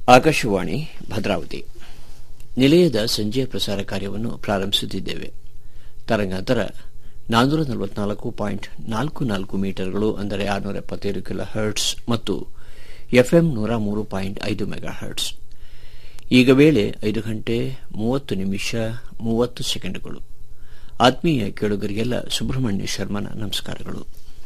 ಆಕಾಶವಾಣಿ ಭದ್ರಾವತಿ ನಿಲಯದ ಸಂಜೆಯ ಪ್ರಸಾರ ಕಾರ್ಯವನ್ನು ಪ್ರಾರಂಭಿಸುತ್ತಿದ್ದೇವೆ ತರಂಗಾಂತರ ನಾನ್ನೂರ ನಲವತ್ನಾಲ್ಕು ಪಾಯಿಂಟ್ ನಾಲ್ಕು ನಾಲ್ಕು ಮೀಟರ್ಗಳು ಅಂದರೆ ಆರುನೂರ ಎಪ್ಪತ್ತೇಳು ಕಿಲೋ ಹರ್ಟ್ಸ್ ಮತ್ತು ಎಫ್ಎಂ ನೂರ ಮೂರು ಪಾಯಿಂಟ್ ಐದು ಮೆಗಾ ಹರ್ಟ್ಸ್ ಈಗ ವೇಳೆ ಐದು ಗಂಟೆ ಮೂವತ್ತು ನಿಮಿಷ ಮೂವತ್ತು ಸೆಕೆಂಡ್ಗಳು ಆತ್ಮೀಯ ಕೇಳುಗರಿಗೆಲ್ಲ ಸುಬ್ರಹ್ಮಣ್ಯ ಶರ್ಮನ ನಮಸ್ಕಾರಗಳು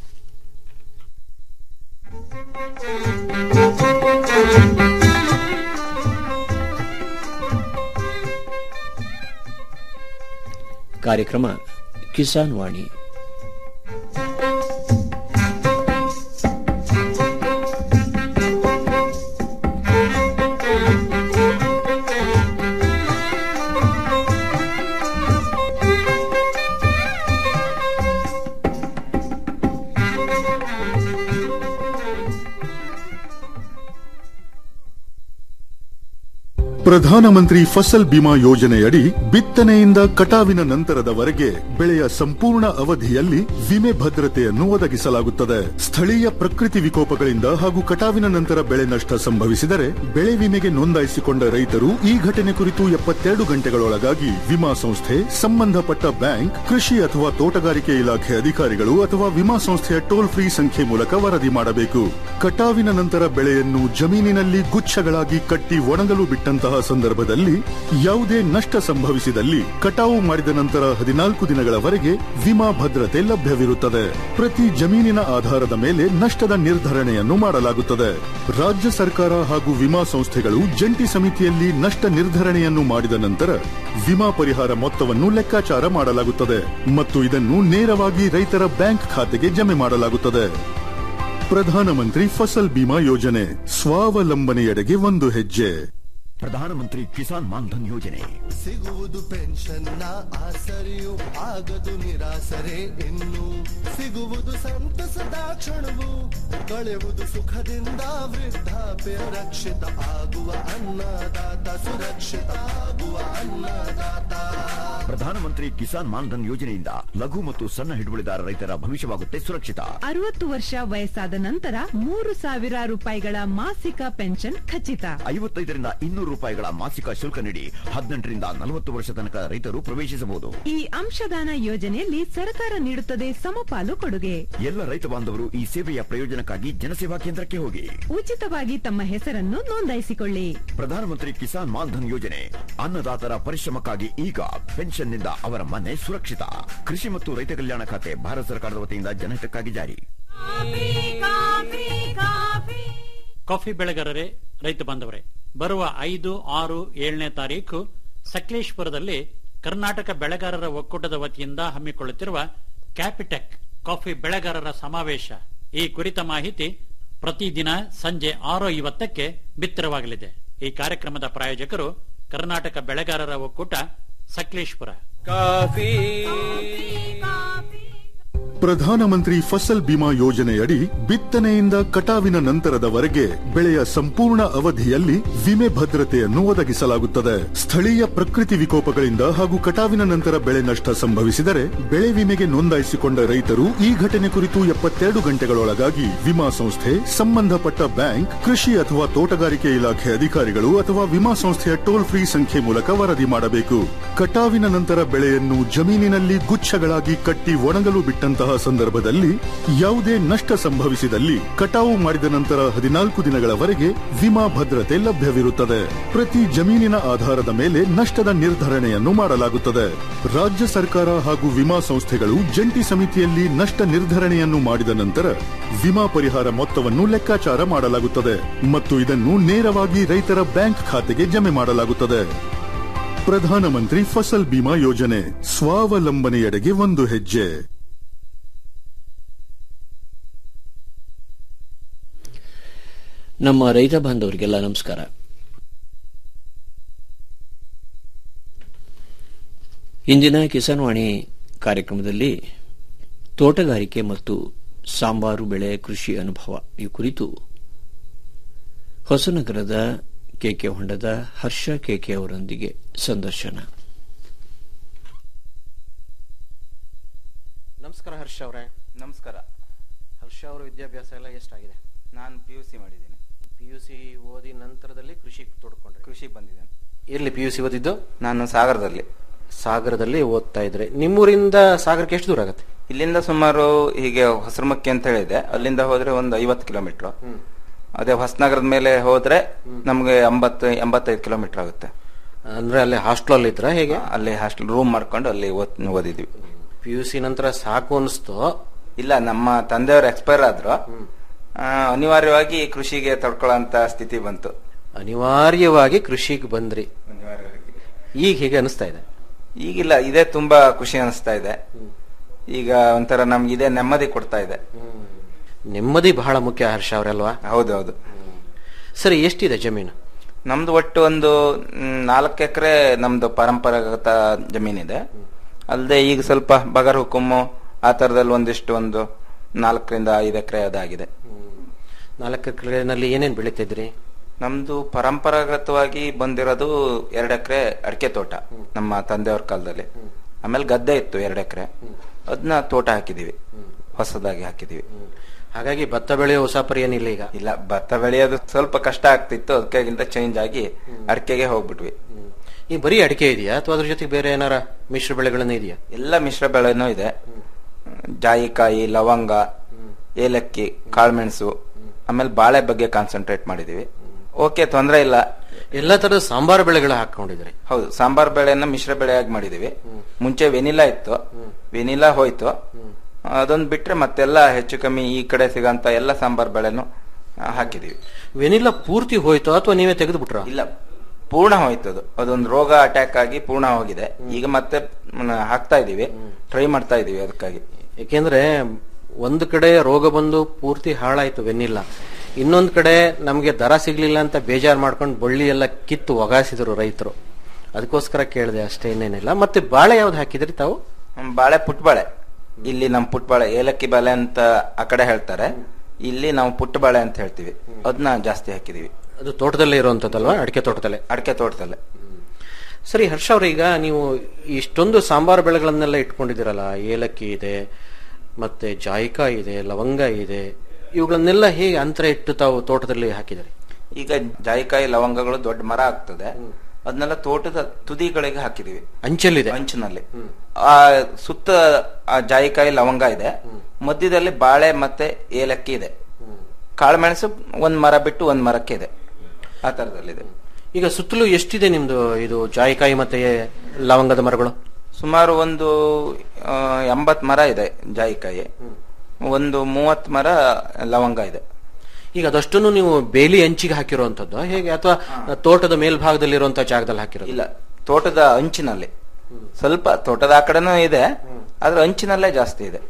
ಕಾರ್ಯಕ್ರಮ ಕಿಸಾನ್ ವಾಣಿ ಪ್ರಧಾನಮಂತ್ರಿ ಫಸಲ್ ಬಿಮಾ ಯೋಜನೆಯಡಿ ಬಿತ್ತನೆಯಿಂದ ಕಟಾವಿನ ನಂತರದವರೆಗೆ ಬೆಳೆಯ ಸಂಪೂರ್ಣ ಅವಧಿಯಲ್ಲಿ ವಿಮೆ ಭದ್ರತೆಯನ್ನು ಒದಗಿಸಲಾಗುತ್ತದೆ ಸ್ಥಳೀಯ ಪ್ರಕೃತಿ ವಿಕೋಪಗಳಿಂದ ಹಾಗೂ ಕಟಾವಿನ ನಂತರ ಬೆಳೆ ನಷ್ಟ ಸಂಭವಿಸಿದರೆ ಬೆಳೆ ವಿಮೆಗೆ ನೋಂದಾಯಿಸಿಕೊಂಡ ರೈತರು ಈ ಘಟನೆ ಕುರಿತು ಎಪ್ಪತ್ತೆರಡು ಗಂಟೆಗಳೊಳಗಾಗಿ ವಿಮಾ ಸಂಸ್ಥೆ ಸಂಬಂಧಪಟ್ಟ ಬ್ಯಾಂಕ್ ಕೃಷಿ ಅಥವಾ ತೋಟಗಾರಿಕೆ ಇಲಾಖೆ ಅಧಿಕಾರಿಗಳು ಅಥವಾ ವಿಮಾ ಸಂಸ್ಥೆಯ ಟೋಲ್ ಫ್ರೀ ಸಂಖ್ಯೆ ಮೂಲಕ ವರದಿ ಮಾಡಬೇಕು ಕಟಾವಿನ ನಂತರ ಬೆಳೆಯನ್ನು ಜಮೀನಿನಲ್ಲಿ ಗುಚ್ಛಗಳಾಗಿ ಕಟ್ಟಿ ಒಣಗಲು ಬಿಟ್ಟಂತಹ ಸಂದರ್ಭದಲ್ಲಿ ಯಾವುದೇ ನಷ್ಟ ಸಂಭವಿಸಿದಲ್ಲಿ ಕಟಾವು ಮಾಡಿದ ನಂತರ ಹದಿನಾಲ್ಕು ದಿನಗಳವರೆಗೆ ವಿಮಾ ಭದ್ರತೆ ಲಭ್ಯವಿರುತ್ತದೆ ಪ್ರತಿ ಜಮೀನಿನ ಆಧಾರದ ಮೇಲೆ ನಷ್ಟದ ನಿರ್ಧರಣೆಯನ್ನು ಮಾಡಲಾಗುತ್ತದೆ ರಾಜ್ಯ ಸರ್ಕಾರ ಹಾಗೂ ವಿಮಾ ಸಂಸ್ಥೆಗಳು ಜಂಟಿ ಸಮಿತಿಯಲ್ಲಿ ನಷ್ಟ ನಿರ್ಧರಣೆಯನ್ನು ಮಾಡಿದ ನಂತರ ವಿಮಾ ಪರಿಹಾರ ಮೊತ್ತವನ್ನು ಲೆಕ್ಕಾಚಾರ ಮಾಡಲಾಗುತ್ತದೆ ಮತ್ತು ಇದನ್ನು ನೇರವಾಗಿ ರೈತರ ಬ್ಯಾಂಕ್ ಖಾತೆಗೆ ಜಮೆ ಮಾಡಲಾಗುತ್ತದೆ ಪ್ರಧಾನಮಂತ್ರಿ ಫಸಲ್ ಬಿಮಾ ಯೋಜನೆ ಸ್ವಾವಲಂಬನೆಯೆಡೆಗೆ ಒಂದು ಹೆಜ್ಜೆ ಪ್ರಧಾನಮಂತ್ರಿ ಕಿಸಾನ್ ಮಾನ್ಧನ್ ಯೋಜನೆ ಸಿಗುವುದು ಪೆನ್ಷನ್ನ ಆಸರೆಯು ಆಗದು ನಿರಾಸರೆ ಇನ್ನು ಸಿಗುವುದು ಸಂತಸದ ಕ್ಷಣವು ಕಳೆಯುವುದು ಸುಖದಿಂದ ವೃದ್ಧಾಪ್ಯ ರಕ್ಷಿತ ಆಗುವ ಅನ್ನದಾತ ಸುರಕ್ಷಿತ ಆಗುವ ಅನ್ನದಾತ ಪ್ರಧಾನಮಂತ್ರಿ ಕಿಸಾನ್ ಮಾನ್ಧನ್ ಯೋಜನೆಯಿಂದ ಲಘು ಮತ್ತು ಸಣ್ಣ ಹಿಡುವಳಿದಾರ ರೈತರ ಭವಿಷ್ಯವಾಗುತ್ತೆ ಸುರಕ್ಷಿತ ಅರವತ್ತು ವರ್ಷ ವಯಸ್ಸಾದ ನಂತರ ಮೂರು ಸಾವಿರ ರೂಪಾಯಿಗಳ ಮಾಸಿಕ ಪೆನ್ಷನ್ ಖಚಿತ ಐವತ್ತೈದರಿಂದ ಇನ್ನೂರು ರೂಪಾಯಿಗಳ ಮಾಸಿಕ ಶುಲ್ಕ ನೀಡಿ ಹದಿನೆಂಟರಿಂದ ನಲವತ್ತು ವರ್ಷ ತನಕ ರೈತರು ಪ್ರವೇಶಿಸಬಹುದು ಈ ಅಂಶದಾನ ಯೋಜನೆಯಲ್ಲಿ ಸರ್ಕಾರ ನೀಡುತ್ತದೆ ಸಮಪಾಲು ಕೊಡುಗೆ ಎಲ್ಲ ರೈತ ಬಾಂಧವರು ಈ ಸೇವೆಯ ಪ್ರಯೋಜನಕ್ಕಾಗಿ ಜನಸೇವಾ ಕೇಂದ್ರಕ್ಕೆ ಹೋಗಿ ಉಚಿತವಾಗಿ ತಮ್ಮ ಹೆಸರನ್ನು ನೋಂದಾಯಿಸಿಕೊಳ್ಳಿ ಪ್ರಧಾನಮಂತ್ರಿ ಕಿಸಾನ್ ಮಾನ್ಧನ್ ಯೋಜನೆ ಅನ್ನದಾತರ ಪರಿಶ್ರಮಕ್ಕಾಗಿ ಈಗ ಪೆನ್ಷನ್ನಿಂದ ಅವರ ಮನೆ ಸುರಕ್ಷಿತ ಕೃಷಿ ಮತ್ತು ರೈತ ಕಲ್ಯಾಣ ಖಾತೆ ಭಾರತ ಸರ್ಕಾರದ ವತಿಯಿಂದ ಜನಹಿತಕ್ಕಾಗಿ ಜಾರಿ ಕಾಫಿ ಬೆಳೆಗಾರರೇ ರೈತ ಬಾಂಧವರೇ ಬರುವ ಐದು ಆರು ಏಳನೇ ತಾರೀಕು ಸಕಲೇಶ್ಪುರದಲ್ಲಿ ಕರ್ನಾಟಕ ಬೆಳೆಗಾರರ ಒಕ್ಕೂಟದ ವತಿಯಿಂದ ಹಮ್ಮಿಕೊಳ್ಳುತ್ತಿರುವ ಕ್ಯಾಪಿಟೆಕ್ ಕಾಫಿ ಬೆಳೆಗಾರರ ಸಮಾವೇಶ ಈ ಕುರಿತ ಮಾಹಿತಿ ಪ್ರತಿದಿನ ಸಂಜೆ ಆರು ಐವತ್ತಕ್ಕೆ ಬಿತ್ತರವಾಗಲಿದೆ ಈ ಕಾರ್ಯಕ್ರಮದ ಪ್ರಾಯೋಜಕರು ಕರ್ನಾಟಕ ಬೆಳೆಗಾರರ ಒಕ್ಕೂಟ ಸಕಲೇಶ್ಪುರ ಪ್ರಧಾನಮಂತ್ರಿ ಫಸಲ್ ಬಿಮಾ ಯೋಜನೆಯಡಿ ಬಿತ್ತನೆಯಿಂದ ಕಟಾವಿನ ನಂತರದವರೆಗೆ ಬೆಳೆಯ ಸಂಪೂರ್ಣ ಅವಧಿಯಲ್ಲಿ ವಿಮೆ ಭದ್ರತೆಯನ್ನು ಒದಗಿಸಲಾಗುತ್ತದೆ ಸ್ಥಳೀಯ ಪ್ರಕೃತಿ ವಿಕೋಪಗಳಿಂದ ಹಾಗೂ ಕಟಾವಿನ ನಂತರ ಬೆಳೆ ನಷ್ಟ ಸಂಭವಿಸಿದರೆ ಬೆಳೆ ವಿಮೆಗೆ ನೋಂದಾಯಿಸಿಕೊಂಡ ರೈತರು ಈ ಘಟನೆ ಕುರಿತು ಎಪ್ಪತ್ತೆರಡು ಗಂಟೆಗಳೊಳಗಾಗಿ ವಿಮಾ ಸಂಸ್ಥೆ ಸಂಬಂಧಪಟ್ಟ ಬ್ಯಾಂಕ್ ಕೃಷಿ ಅಥವಾ ತೋಟಗಾರಿಕೆ ಇಲಾಖೆ ಅಧಿಕಾರಿಗಳು ಅಥವಾ ವಿಮಾ ಸಂಸ್ಥೆಯ ಟೋಲ್ ಫ್ರೀ ಸಂಖ್ಯೆ ಮೂಲಕ ವರದಿ ಮಾಡಬೇಕು ಕಟಾವಿನ ನಂತರ ಬೆಳೆಯನ್ನು ಜಮೀನಿನಲ್ಲಿ ಗುಚ್ಛಗಳಾಗಿ ಕಟ್ಟಿ ಒಣಗಲು ಬಿಟ್ಟಂತಹ ಸಂದರ್ಭದಲ್ಲಿ ಯಾವುದೇ ನಷ್ಟ ಸಂಭವಿಸಿದಲ್ಲಿ ಕಟಾವು ಮಾಡಿದ ನಂತರ ಹದಿನಾಲ್ಕು ದಿನಗಳವರೆಗೆ ವಿಮಾ ಭದ್ರತೆ ಲಭ್ಯವಿರುತ್ತದೆ ಪ್ರತಿ ಜಮೀನಿನ ಆಧಾರದ ಮೇಲೆ ನಷ್ಟದ ನಿರ್ಧರಣೆಯನ್ನು ಮಾಡಲಾಗುತ್ತದೆ ರಾಜ್ಯ ಸರ್ಕಾರ ಹಾಗೂ ವಿಮಾ ಸಂಸ್ಥೆಗಳು ಜಂಟಿ ಸಮಿತಿಯಲ್ಲಿ ನಷ್ಟ ನಿರ್ಧರಣೆಯನ್ನು ಮಾಡಿದ ನಂತರ ವಿಮಾ ಪರಿಹಾರ ಮೊತ್ತವನ್ನು ಲೆಕ್ಕಾಚಾರ ಮಾಡಲಾಗುತ್ತದೆ ಮತ್ತು ಇದನ್ನು ನೇರವಾಗಿ ರೈತರ ಬ್ಯಾಂಕ್ ಖಾತೆಗೆ ಜಮೆ ಮಾಡಲಾಗುತ್ತದೆ ಪ್ರಧಾನಮಂತ್ರಿ ಫಸಲ್ ಬಿಮಾ ಯೋಜನೆ ಸ್ವಾವಲಂಬನೆಯೆಡೆಗೆ ಒಂದು ಹೆಜ್ಜೆ ನಮ್ಮ ರೈತ ಬಾಂಧವರಿಗೆಲ್ಲ ನಮಸ್ಕಾರ ಇಂದಿನ ಕಿಸಾನ್ ವಾಣಿ ಕಾರ್ಯಕ್ರಮದಲ್ಲಿ ತೋಟಗಾರಿಕೆ ಮತ್ತು ಸಾಂಬಾರು ಬೆಳೆ ಕೃಷಿ ಅನುಭವ ಈ ಕುರಿತು ಹೊಸನಗರದ ಕೆಕೆ ಹೊಂಡದ ಹರ್ಷ ಕೆಕೆ ಅವರೊಂದಿಗೆ ಸಂದರ್ಶನ ನಮಸ್ಕಾರ ಹರ್ಷ ಅವರೇ ನಮಸ್ಕಾರ ಹರ್ಷ ಅವರ ವಿದ್ಯಾಭ್ಯಾಸ ಎಲ್ಲ ಎಷ್ಟಾಗಿದೆ ನಾನು ಪಿ ಯು ಸಿ ಮಾಡಿದ್ದೀನಿ ಪಿ ಯು ಸಿ ಓದಿ ನಂತರದಲ್ಲಿ ಕೃಷಿ ತೊಡ್ಕೊಂಡ್ರಿ ಕೃಷಿ ಬಂದಿದ್ದೇನೆ ಎಲ್ಲಿ ಪಿ ಯು ಸಿ ಓದಿದ್ದು ನಾನು ಸಾಗರದಲ್ಲಿ ಸಾಗರದಲ್ಲಿ ಓದ್ತಾ ಇದ್ರೆ ನಿಮ್ಮೂರಿಂದ ಸಾಗರಕ್ಕೆ ಎಷ್ಟು ದೂರ ಆಗುತ್ತೆ ಇಲ್ಲಿಂದ ಸುಮಾರು ಹೀಗೆ ಹೊಸರಮಕ್ಕಿ ಅಂತ ಹೇಳಿದೆ ಅಲ್ಲಿಂದ ಹೋದ್ರೆ ಒಂದು ಐವತ್ತು ಕಿಲೋಮೀಟರ್ ಅದೇ ಹೊಸನಗರದ ಮೇಲೆ ಹೋದ್ರೆ ನಮ್ಗೆ ಎಂಬತ್ತು ಎಂಬತ್ತೈದು ಕಿಲೋಮೀಟರ್ ಆಗುತ್ತೆ ಅಂದ್ರೆ ಅಲ್ಲಿ ಹಾಸ್ಟೆಲ್ ಇದ್ರ ಹೇಗೆ ಅಲ್ಲಿ ಹಾಸ್ಟೆಲ್ ರೂಮ್ ಮಾಡ್ಕೊಂಡು ಅಲ್ಲಿ ಓದ್- ಓದಿದ್ವಿ ಪಿ ಯು ಸಿ ನಂತರ ಸಾಕು ಅನಿಸ್ತು ಇಲ್ಲ ನಮ್ಮ ತಂದೆಯವರು ಎಕ್ಸ್ಪೈರ್ ಆದ್ರು ಆ, ಅನಿವಾರ್ಯವಾಗಿ ಕೃಷಿಗೆ ತಡ್ಕೊಳ್ಳೋಂತ ಸ್ಥಿತಿ ಬಂತು ಅನಿವಾರ್ಯವಾಗಿ ಕೃಷಿಗೆ ಬಂದ್ರಿ ಈಗ ಹೇಗೆ ಅನಿಸ್ತಾ ಇದೆ ಈಗಿಲ್ಲ ಇದೇ ತುಂಬಾ ಖುಷಿ ಅನಿಸ್ತಾ ಇದೆ ಈಗ ಒಂಥರ ನಮ್ಗೆ ಇದೇ ನೆಮ್ಮದಿ ಕೊಡ್ತಾ ಇದೆ ನೆಮ್ಮದಿ ಬಹಳ ಮುಖ್ಯ ಹರ್ಷ ಅವರಲ್ವಾ ಹೌದೌದು ಸರಿ ಎಷ್ಟಿದೆ ಜಮೀನು ನಮ್ದು ಒಟ್ಟು ಒಂದು ಮ್, ನಾಲ್ಕು ಎಕರೆ ನಮ್ದು ಪರಂಪರಾಗತ ಜಮೀನಿದೆ ಅಲ್ಲದೆ ಈಗ ಸ್ವಲ್ಪ ಬಗರ್ ಹುಕುಮ್ಮು ಆ ತರದಲ್ಲಿ ಒಂದಿಷ್ಟು ಒಂದು ನಾಲ್ಕರಿಂದ ಐದು ಎಕರೆ ಅದಾಗಿದೆ ನಾಲ್ಕು ಎಕರೆನಲ್ಲಿ ಏನೇನ್ ಬೆಳಿತಿದ್ರಿ ನಮ್ದು ಪರಂಪರಾಗತವಾಗಿ ಬಂದಿರೋದು ಎರಡು ಎಕರೆ ಅಡಿಕೆ ತೋಟ ನಮ್ಮ ತಂದೆಯವ್ರ ಕಾಲದಲ್ಲಿ ಆಮೇಲೆ ಗದ್ದೆ ಇತ್ತು ಎರಡು ಎಕರೆ ಅದನ್ನ ತೋಟ ಹಾಕಿದೀವಿ ಹೊಸದಾಗಿ ಹಾಕಿದೀವಿ ಹಾಗಾಗಿ ಭತ್ತ ಬೆಳೆಯೋ ಹೊಸ ಪರಿ ಏನಿಲ್ಲ ಈಗ ಇಲ್ಲ ಭತ್ತ ಬೆಳೆಯೋದು ಸ್ವಲ್ಪ ಕಷ್ಟ ಆಗ್ತಿತ್ತು ಅದಕ್ಕಾಗಿಂತ ಚೇಂಜ್ ಆಗಿ ಅಡಿಕೆಗೆ ಹೋಗ್ಬಿಟ್ವಿ ಈ ಬರೀ ಅಡಿಕೆ ಇದೆಯಾ ಅಥವಾ ಅದ್ರ ಜೊತೆಗೆ ಬೇರೆ ಏನಾರ ಮಿಶ್ರ ಬೆಳೆಗಳನ್ನ ಇದೆಯಾ ಎಲ್ಲ ಮಿಶ್ರ ಬೆಳೆನೂ ಇದೆ ಜಾಯಿಕಾಯಿ ಲವಂಗ ಏಲಕ್ಕಿ ಕಾಳುಮೆಣಸು ಆಮೇಲೆ ಬಾಳೆ ಬಗ್ಗೆ ಕಾನ್ಸಂಟ್ರೇಟ್ ಮಾಡಿದೀವಿ ಓಕೆ ತೊಂದರೆ ಇಲ್ಲ ಎಲ್ಲಾ ತರದ ಸಾಂಬಾರು ಬೆಳೆಗಳು ಹಾಕೊಂಡಿದ್ರಿ ಹೌದು ಸಾಂಬಾರ್ ಬೆಳೆಯನ್ನ ಮಿಶ್ರ ಬೆಳೆಯಾಗಿ ಮಾಡಿದೀವಿ ಮುಂಚೆ ವೆನಿಲಾ ಇತ್ತು ವೆನಿಲಾ ಹೋಯ್ತು ಅದೊಂದು ಬಿಟ್ರೆ ಮತ್ತೆಲ್ಲ ಹೆಚ್ಚು ಕಮ್ಮಿ ಈ ಕಡೆ ಸಿಗಂತ ಎಲ್ಲ ಸಾಂಬಾರ್ ಬೆಳೆನು ಆ, ಹಾಕಿದೀವಿ ವೆನಿಲ್ಲ ಪೂರ್ತಿ ಹೋಯ್ತು ಅಥವಾ ನೀವೇ ತೆಗೆದು ಬಿಟ್ರ ಇಲ್ಲ ಪೂರ್ಣ ಹೋಯ್ತು ಅದು ಅದೊಂದು ರೋಗ ಅಟ್ಯಾಕ್ ಆಗಿ ಪೂರ್ಣ ಹೋಗಿದೆ ಈಗ ಮತ್ತೆ ಮ್, ಹಾಕ್ತಾ ಇದೀವಿ ಟ್ರೈ ಮಾಡ್ತಾ ಇದೀವಿ ಅದಕ್ಕಾಗಿ ಯಾಕೆಂದ್ರೆ ಒಂದು ಕಡೆ ರೋಗ ಬಂದು ಪೂರ್ತಿ ಹಾಳಾಯ್ತು ವೆನ್ನಿಲ್ಲ ಇನ್ನೊಂದ್ ಕಡೆ ನಮ್ಗೆ ದರ ಸಿಗ್ಲಿಲ್ಲ ಅಂತ ಬೇಜಾರ್ ಮಾಡ್ಕೊಂಡು ಬಳ್ಳಿ ಎಲ್ಲ ಕಿತ್ತು ಒಗಾಸಿದ್ರು ರೈತರು ಅದಕ್ಕೋಸ್ಕರ ಕೇಳಿದೆ ಅಷ್ಟೇ ಇನ್ನೇನಿಲ್ಲ ಮತ್ತೆ ಬಾಳೆ ಯಾವ್ದು ಹಾಕಿದ್ರಿ ತಾವು ಹ್ಮ್, ಬಾಳೆ ಪುಟ್ಟ ಬಾಳೆ ಇಲ್ಲಿ ನಮ್ ಪುಟ್ಟ ಬಾಳೆ ಏಲಕ್ಕಿ ಬಾಳೆ ಅಂತ ಆ ಕಡೆ ಹೇಳ್ತಾರೆ ಇಲ್ಲಿ ನಾವು ಪುಟ್ಟ ಬಾಳೆ ಅಂತ ಹೇಳ್ತೀವಿ ಅದನ್ನ ಜಾಸ್ತಿ ಹಾಕಿದೀವಿ ಅದು ತೋಟದಲ್ಲೇ ಇರುವಂತದ್ದಲ್ವಾ ಅಡಿಕೆ ತೋಟದಲ್ಲೇ ಅಡಿಕೆ ತೋಟದಲ್ಲೇ ಸರಿ ಹರ್ಷ ಅವ್ರೆ ಈಗ ನೀವು ಇಷ್ಟೊಂದು ಸಾಂಬಾರು ಬೆಳೆಗಳನ್ನೆಲ್ಲ ಇಟ್ಕೊಂಡಿದ್ದೀರಲ್ಲ ಏಲಕ್ಕಿ ಇದೆ ಮತ್ತೆ ಜಾಯಿಕಾಯಿ ಇದೆ ಲವಂಗ ಇದೆ ಇವುಗಳನ್ನೆಲ್ಲ ಹೇಗೆ ಅಂತರ ಇಟ್ಟು ತಾವು ತೋಟದಲ್ಲಿ ಹಾಕಿದ್ರಿ ಈಗ ಜಾಯಿಕಾಯಿ ಲವಂಗಗಳು ದೊಡ್ಡ ಮರ ಆಗ್ತದೆ ಅದನ್ನೆಲ್ಲ ತೋಟದ ತುದಿಗಳಿಗೆ ಹಾಕಿದೀವಿ ಅಂಚಲ್ಲಿದೆ ಅಂಚಿನಲ್ಲಿ ಆ ಸುತ್ತ ಆ ಜಾಯಿಕಾಯಿ ಲವಂಗ ಇದೆ ಮಧ್ಯದಲ್ಲಿ ಬಾಳೆ ಮತ್ತೆ ಏಲಕ್ಕಿ ಇದೆ ಕಾಳುಮೆಣಸು ಒಂದ್ ಮರ ಬಿಟ್ಟು ಒಂದ್ ಮರಕ್ಕೆ ಇದೆ ಆ ತರದಲ್ಲಿದೆ ಈಗ ಸುತ್ತಲೂ ಎಷ್ಟಿದೆ ನಿಮ್ದು ಇದು ಜಾಯಿಕಾಯಿ ಮತ್ತೆ ಲವಂಗದ ಮರಗಳು ಸುಮಾರು ಒಂದು ಆ, ಎಂಬತ್ ಮರ ಇದೆ ಜಾಯಿಕಾಯಿ ಒಂದು ಮೂವತ್ ಮರ ಲವಂಗ ಇದೆ ಈಗ ಅದಷ್ಟನ್ನು ನೀವು ಬೇಲಿ ಅಂಚಿಗೆ ಹಾಕಿರುವಂತದ್ದು ಹೇಗೆ ಅಥವಾ ತೋಟದ ಮೇಲ್ಭಾಗದಲ್ಲಿರುವಂತಹ ಜಾಗದಲ್ಲಿ ಹಾಕಿರೋದು ಇಲ್ಲ ತೋಟದ ಅಂಚಿನಲ್ಲಿ ಸ್ವಲ್ಪ ತೋಟದ ಆ ಕಡೆನೂ ಇದೆ ಆದ್ರೆ ಅಂಚಿನಲ್ಲೇ ಜಾಸ್ತಿ ಇದೆ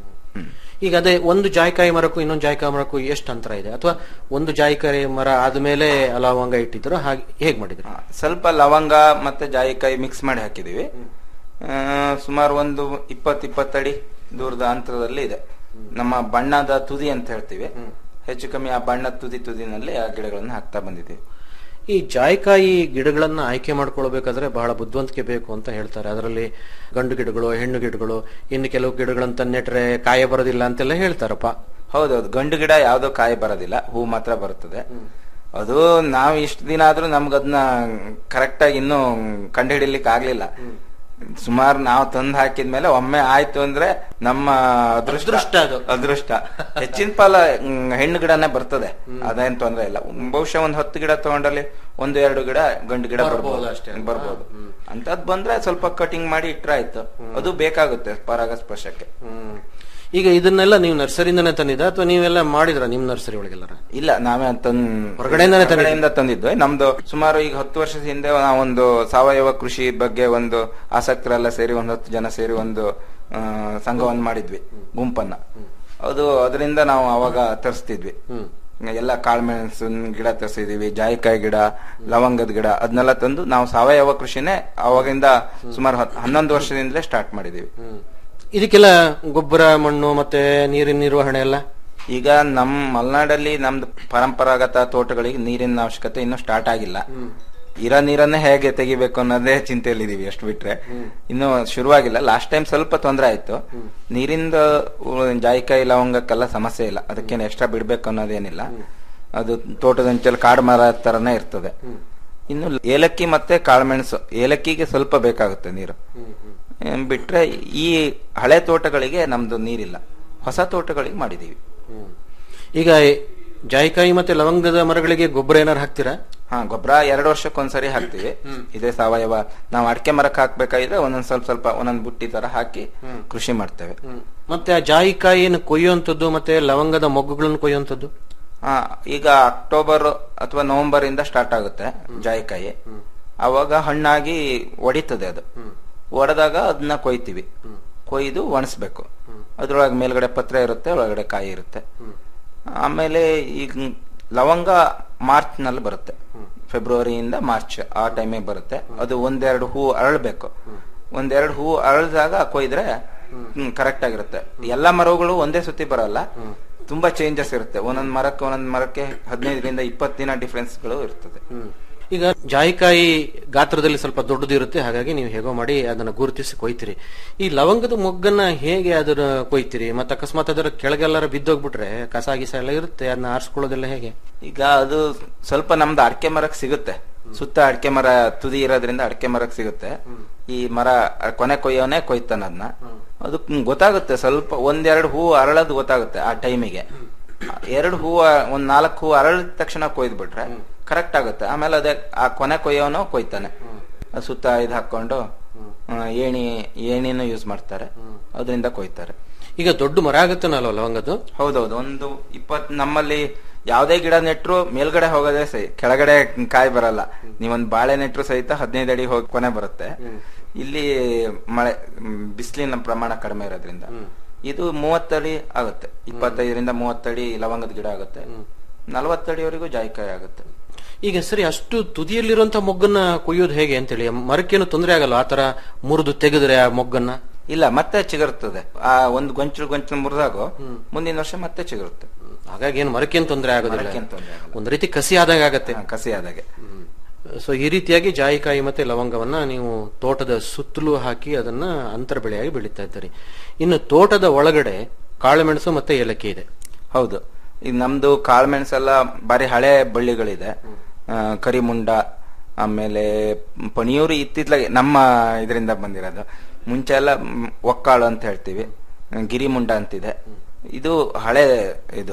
ಈಗ ಅದೇ ಒಂದು ಜಾಯಿಕಾಯಿ ಮರಕ್ಕೂ ಇನ್ನೊಂದು ಜಾಯಿಕಾಯಿ ಮರಕ್ಕೂ ಎಷ್ಟು ಅಂತರ ಇದೆ ಅಥವಾ ಒಂದು ಜಾಯಿಕಾಯಿ ಮರ ಆದ್ಮೇಲೆ ಲವಂಗ ಇಟ್ಟಿದ್ರು ಹಾಗೆ ಹೇಗ್ ಮಾಡಿದ್ರು ಸ್ವಲ್ಪ ಲವಂಗ ಮತ್ತೆ ಜಾಯಿಕಾಯಿ ಮಿಕ್ಸ್ ಮಾಡಿ ಹಾಕಿದೀವಿ ಆ, ಸುಮಾರು ಒಂದು ಇಪ್ಪತ್ ಇಪ್ಪತ್ತಡಿ ದೂರದ ಅಂತರದಲ್ಲಿ ಇದೆ ನಮ್ಮ ಬಣ್ಣದ ತುದಿ ಅಂತ ಹೇಳ್ತೀವಿ ಹೆಚ್ಚು ಕಮ್ಮಿ ಆ ಬಣ್ಣದ ತುದಿ ತುದಿನಲ್ಲಿ ಆ ಗಿಡಗಳನ್ನು ಹಾಕ್ತಾ ಬಂದಿದ್ದೀವಿ ಈ ಜಾಯಿಕಾಯಿ ಗಿಡಗಳನ್ನ ಆಯ್ಕೆ ಮಾಡ್ಕೊಳ್ಬೇಕಾದ್ರೆ ಬಹಳ ಬುದ್ಧಿವಂತಿಕೆ ಬೇಕು ಅಂತ ಹೇಳ್ತಾರೆ ಅದರಲ್ಲಿ ಗಂಡು ಗಿಡಗಳು ಹೆಣ್ಣು ಗಿಡಗಳು ಇನ್ನು ಕೆಲವು ಗಿಡಗಳಂತ ನೆಟ್ರೆ ಕಾಯ ಬರೋದಿಲ್ಲ ಅಂತೆಲ್ಲ ಹೇಳ್ತಾರಪ್ಪ ಹೌದೌದು ಗಂಡು ಗಿಡ ಯಾವ್ದೋ ಕಾಯಿ ಬರೋದಿಲ್ಲ ಹೂ ಮಾತ್ರ ಬರುತ್ತದೆ ಅದು ನಾವು ಇಷ್ಟು ದಿನ ಆದ್ರೂ ನಮ್ಗದನ್ನ ಕರೆಕ್ಟ್ ಆಗಿ ಇನ್ನೂ ಕಂಡುಹಿಡಿಲಿಕ್ಕೆ ಆಗ್ಲಿಲ್ಲ ಸುಮಾರು ನಾವು ತಂದು ಹಾಕಿದ್ಮೇಲೆ ಒಮ್ಮೆ ಆಯ್ತು ಅಂದ್ರೆ ನಮ್ಮ ಅದೃಷ್ಟ ಅದೃಷ್ಟ ಅದು. ಅದೃಷ್ಟ ಹೆಚ್ಚಿನ ಪಾಲ ಮ್, ಹೆಣ್ಣು ಗಿಡನೇ ಬರ್ತದೆ ಅದೇನ್ ತೊಂದ್ರೆ ಇಲ್ಲ ಬಹುಶಃ ಒಂದ್ ಹತ್ತು ಗಿಡ ತಗೊಂಡಲ್ಲಿ ಒಂದು ಎರಡು ಗಿಡ ಗಂಡು ಗಿಡ ಬರ್ಬೋದು ಬರ್ಬೋದು ಅಷ್ಟೇ. ಬರ್ಬೋದು ಅಂತದ್ ಬಂದ್ರೆ ಸ್ವಲ್ಪ ಕಟಿಂಗ್ ಮಾಡಿ ಇಟ್ರೆ ಆಯ್ತು ಅದು ಬೇಕಾಗುತ್ತೆ ಪರಾಗಸ್ಪರ್ಶಕ್ಕೆ ಈಗ ಇದನ್ನೆಲ್ಲ ನೀವು ನರ್ಸರಿಯಿಂದನೇ ತಂದಿದ್ದ ಅಥವಾ ನೀವೆಲ್ಲ ಮಾಡಿದ್ರ ನಿಮ್ ನರ್ಸರಿ ಒಳಗೆಲ್ಲರ ಇಲ್ಲ ನಾವೇ ತಂದ್ ಹೊರಗಡೆಯಿಂದಾನೇ ತಂದಿದ್ದು? ಹೊರಗಡೆಯಿಂದ ತಂದಿದ್ದು ನಮ್ದು ಸುಮಾರು ಈಗ ಹತ್ತು ವರ್ಷದ ಹಿಂದೆ ನಾವೊಂದು ಸಾವಯವ ಕೃಷಿ ಬಗ್ಗೆ ಒಂದು ಆಸಕ್ತರೆಲ್ಲ ಸೇರಿ ಒಂದು ಹತ್ತು ಜನ ಸೇರಿ ಒಂದು ಆ, ಸಂಘವನ್ನು ಮಾಡಿದ್ವಿ ಗುಂಪನ್ನ ಅದು ಅದರಿಂದ ನಾವು ಅವಾಗ ತರಿಸ್ತಿದ್ವಿ ಎಲ್ಲ ಕಾಳುಮೆಣಸಿನ ಗಿಡ ತರಿಸಿದೀವಿ ಜಾಯಿಕಾಯಿ ಗಿಡ ಲವಂಗದ ಗಿಡ ಅದನ್ನೆಲ್ಲ ತಂದು ನಾವು ಸಾವಯವ ಕೃಷಿನೇ ಅವಾಗಿಂದ ಸುಮಾರು ಹತ್- ಹನ್ನೊಂದು ವರ್ಷದಿಂದಲೇ ಸ್ಟಾರ್ಟ್ ಮಾಡಿದೀವಿ ಇದಕ್ಕೆಲ್ಲ ಗೊಬ್ಬರ ಮಣ್ಣು ಮತ್ತೆ ನೀರಿನ ನಿರ್ವಹಣೆ ಎಲ್ಲ ಈಗ ನಮ್ ಮಲೆನಾಡಲ್ಲಿ ನಮ್ದು ಪರಂಪರಾಗತ ತೋಟಗಳಿಗೆ ನೀರಿನ ಅವಶ್ಯಕತೆ ಇನ್ನೂ ಸ್ಟಾರ್ಟ್ ಆಗಿಲ್ಲ ಇರೋ ನೀರನ್ನೇ ಹೇಗೆ ತೆಗಿಬೇಕು ಅನ್ನೋದೇ ಚಿಂತೆಯಲ್ಲಿದೀವಿ ಅಷ್ಟು ಬಿಟ್ರೆ ಇನ್ನು ಶುರುವಾಗಿಲ್ಲ ಲಾಸ್ಟ್ ಟೈಮ್ ಸ್ವಲ್ಪ ತೊಂದರೆ ಆಯ್ತು ನೀರಿಂದ ಉ- ಜಾಯಿಕಾಯಿ ಲವಂಗಕ್ಕೆಲ್ಲ ಸಮಸ್ಯೆ ಇಲ್ಲ ಅದಕ್ಕೇನು ಎಕ್ಸ್ಟ್ರಾ ಬಿಡ್ಬೇಕು ಅನ್ನೋದೇನಿಲ್ಲ ಅದು ತೋಟದಂಚಲ್ಲಿ ಕಾಡು ಮರ ತರನೇ ಇರ್ತದೆ ಇನ್ನು ಏಲಕ್ಕಿ ಮತ್ತೆ ಕಾಳುಮೆಣಸು ಏಲಕ್ಕಿಗೆ ಸ್ವಲ್ಪ ಬೇಕಾಗುತ್ತೆ ನೀರು ಏನ್ ಬಿಟ್ರೆ ಈ ಹಳೆ ತೋಟಗಳಿಗೆ ನಮ್ದು ನೀರಿಲ್ಲ ಹೊಸ ತೋಟಗಳಿಗೆ ಮಾಡಿದೀವಿ ಈಗ ಜಾಯಿಕಾಯಿ ಮತ್ತೆ ಲವಂಗದ ಮರಗಳಿಗೆ ಗೊಬ್ಬರ ಏನಾರು ಹಾಕ್ತೀರಾ ಹಾ ಗೊಬ್ಬರ ಎರಡು ವರ್ಷಕ್ಕೊಂದ್ಸರಿ ಹಾಕ್ತಿವಿ ಇದೇ ಸಾವಯವ ನಾವು ಅಡಿಕೆ ಮರಕ್ಕೆ ಹಾಕ್ಬೇಕಾಗಿದ್ರೆ ಒಂದೊಂದ್ ಸ್ವಲ್ಪ ಸ್ವಲ್ಪ ಒಂದೊಂದ್ ಬುಟ್ಟಿ ತರ ಹಾಕಿ ಕೃಷಿ ಮಾಡ್ತೇವೆ ಮತ್ತೆ ಆ ಜಾಯಿಕಾಯಿಯನ್ನು ಕೊಯ್ಯುವಂಥದ್ದು ಮತ್ತೆ ಲವಂಗದ ಮೊಗ್ಗುಗಳನ್ನು ಕೊಯ್ಯುವಂಥದ್ದು ಹಾ ಈಗ ಅಕ್ಟೋಬರ್ ಅಥವಾ ನವೆಂಬರ್ ಇಂದ ಸ್ಟಾರ್ಟ್ ಆಗುತ್ತೆ ಜಾಯಿಕಾಯಿ ಅವಾಗ ಹಣ್ಣಾಗಿ ಒಡಿತದೆ ಅದು ಒಡೆದಾಗ ಅದನ್ನ ಕೊಯ್ತೀವಿ ಕೊಯ್ದು ಒಣಸ್ಬೇಕು ಅದ್ರೊಳಗೆ ಮೇಲ್ಗಡೆ ಪತ್ರೆ ಇರುತ್ತೆ ಒಳಗಡೆ ಕಾಯಿ ಇರುತ್ತೆ ಆಮೇಲೆ ಈಗ ಲವಂಗ ಮಾರ್ಚ್ ನಲ್ಲಿ ಬರುತ್ತೆ ಫೆಬ್ರವರಿಯಿಂದ ಮಾರ್ಚ್ ಆ ಟೈಮಿಗೆ ಬರುತ್ತೆ ಅದು ಒಂದೆರಡು ಹೂ ಅರಳಬೇಕು ಒಂದೆರಡು ಹೂ ಅರಳಿದಾಗ ಕೊಯ್ದ್ರೆ ಕರೆಕ್ಟ್ ಆಗಿರುತ್ತೆ ಎಲ್ಲಾ ಮರಗಳು ಒಂದೇ ಸುತ್ತಿ ಬರಲ್ಲ ತುಂಬಾ ಚೇಂಜಸ್ ಇರುತ್ತೆ ಒಂದೊಂದ್ ಮರಕ್ಕೆ ಒಂದೊಂದ್ ಮರಕ್ಕೆ ಹದಿನೈದರಿಂದ ಇಪ್ಪತ್ತು ದಿನ ಡಿಫ್ರೆನ್ಸ್ ಗಳು ಇರ್ತದೆ ಈಗ ಜಾಯಿಕಾಯಿ ಗಾತ್ರದಲ್ಲಿ ಸ್ವಲ್ಪ ದೊಡ್ಡದು ಇರುತ್ತೆ ಹಾಗಾಗಿ ನೀವು ಹೇಗೋ ಮಾಡಿ ಅದನ್ನ ಗುರುತಿಸಿ ಕೊಯ್ತೀರಿ ಈ ಲವಂಗದ ಮೊಗ್ಗನ್ನ ಹೇಗೆ ಅದನ್ನ ಕೊಯ್ತೀರಿ ಮತ್ತೆ ಅಕಸ್ಮಾತ್ ಅದರ ಕೆಳಗೆಲ್ಲರ ಬಿದ್ದೋಗ್ಬಿಟ್ರೆ ಕಸ ಗಿಸ ಎಲ್ಲ ಇರುತ್ತೆ ಅದನ್ನ ಆರಿಸ್ಕೊಳ್ಳೋದೆಲ್ಲ ಹೇಗೆ ಈಗ ಅದು ಸ್ವಲ್ಪ ನಮ್ದು ಅಡಿಕೆ ಮರಕ್ಕೆ ಸಿಗುತ್ತೆ ಸುತ್ತ ಅಡಿಕೆ ಮರ ತುದಿ ಇರೋದ್ರಿಂದ ಅಡಿಕೆ ಮರಕ್ಕೆ ಸಿಗುತ್ತೆ ಈ ಮರ ಕೊನೆ ಕೊಯ್ಯೋನೆ ಕೊಯ್ತಾನ ಅದನ್ನ ಅದು ಗೊತ್ತಾಗುತ್ತೆ ಸ್ವಲ್ಪ ಒಂದೆರಡು ಹೂ ಅರಳೋದು ಗೊತ್ತಾಗುತ್ತೆ ಆ ಟೈಮಿಗೆ ಎರಡು ಹೂ ಒಂದ್ ನಾಲ್ಕು ಹೂ ಅರಳಿದ ತಕ್ಷಣ ಕೊಯ್ದು ಬಿಟ್ರೆ ಕರೆಕ್ಟ್ ಆಗುತ್ತೆ ಆಮೇಲೆ ಅದೇ ಆ ಕೊನೆ ಕೊಯ್ಯೋನು ಕೊಯ್ತಾನೆ ಆ ಸುತ್ತ ಇದು ಹಾಕೊಂಡು ಆ, ಏಣಿ ಏಣಿನೂ ಯೂಸ್ ಮಾಡ್ತಾರೆ ಅದರಿಂದ ಕೊಯ್ತಾರೆ ಈಗ ದೊಡ್ಡ ಮರ ಆಗುತ್ತಾನಲ್ವ ಲವಂಗದ್ದು ಹೌದೌದು ಒಂದು ಇಪ್ಪತ್ ನಮ್ಮಲ್ಲಿ ಯಾವ್ದೇ ಗಿಡ ನೆಟ್ರು ಮೇಲ್ಗಡೆ ಹೋಗೋದೇ ಸೈ ಕೆಳಗಡೆ ಕಾಯಿ ಬರಲ್ಲ ನೀವೊಂದ್ ಬಾಳೆ ನೆಟ್ರು ಸಹಿತ ಹದಿನೈದು ಅಡಿ ಹೋಗಿ ಕೊನೆ ಬರುತ್ತೆ ಇಲ್ಲಿ ಮಳೆ ಬಿಸಿಲಿನ ಪ್ರಮಾಣ ಕಡಿಮೆ ಇರೋದ್ರಿಂದ ಇದು ಮೂವತ್ತಡಿ ಆಗುತ್ತೆ ಇಪ್ಪತ್ತೈದರಿಂದ ಮೂವತ್ತಡಿ ಲವಂಗದ ಗಿಡ ಆಗುತ್ತೆ ನಲವತ್ತಡಿವರೆಗೂ ಜಾಯಿಕಾಯಿ ಆಗುತ್ತೆ ಈಗ ಸರಿ ಅಷ್ಟು ತುದಿಯಲ್ಲಿರುವಂತ ಮೊಗ್ಗನ್ನ ಕೊಯ್ಯೋದು ಹೇಗೆ ಅಂತೇಳಿ ಮರಕ್ಕೇನು ತೊಂದರೆ ಆಗಲ್ಲ ಆತರ ಮುರಿದು ತೆಗೆದ್ರೆ ಆ ಮೊಗ್ಗನ್ನ ಇಲ್ಲ ಮತ್ತೆ ಚಿಗುರುತ್ತದೆ ಆ ಒಂದು ಗೊಂಚಲು ಗೊಂಚಲು ಮುರಿದಾಗೋ ಮುಂದಿನ ವರ್ಷ ಮತ್ತೆ ಚಿಗುರುತ್ತೆ ಹಾಗಾಗಿ ಏನು ಮರಕ್ಕೇನು ತೊಂದರೆ ಆಗೋದಿಲ್ಲ ಮರಕ್ಕೇನ್ ತೊಂದ್ರೆ ಆಗಲ್ಲ. ಒಂದ್ ರೀತಿ ಕಸಿ ಆದಾಗ ಆಗತ್ತೆ ಹಾ, ಕಸಿ ಆದಾಗೆ ಸೊ ಈ ರೀತಿಯಾಗಿ ಜಾಯಿಕಾಯಿ ಮತ್ತೆ ಲವಂಗವನ್ನ ನೀವು ತೋಟದ ಸುತ್ತಲೂ ಹಾಕಿ ಅದನ್ನ ಅಂತರ ಬೆಳೆಯಾಗಿ ಬೆಳೀತಾ ಇದ್ದೀರಿ ಇನ್ನು ತೋಟದ ಒಳಗಡೆ ಕಾಳುಮೆಣಸು ಮತ್ತೆ ಏಲಕ್ಕಿ ಇದೆ ಹೌದು ಈಗ ನಮ್ದು ಕಾಳುಮೆಣಸೆಲ್ಲ ಬಾರಿ ಹಳೆ ಬಳ್ಳಿಗಳಿದೆ ಆ, ಕರಿಮುಂಡ ಆಮೇಲೆ ಪಣಿಯೂರು ಇತ್ತಿತ್ಲಾಗೆ ನಮ್ಮ ಇದರಿಂದ ಬಂದಿರೋದು ಮುಂಚೆ ಎಲ್ಲ ಮ್, ಒಕ್ಕಾಳು ಅಂತ ಹೇಳ್ತೀವಿ ಗಿರಿಮುಂಡ ಅಂತಿದೆ ಇದು ಹಳೆ ಇದು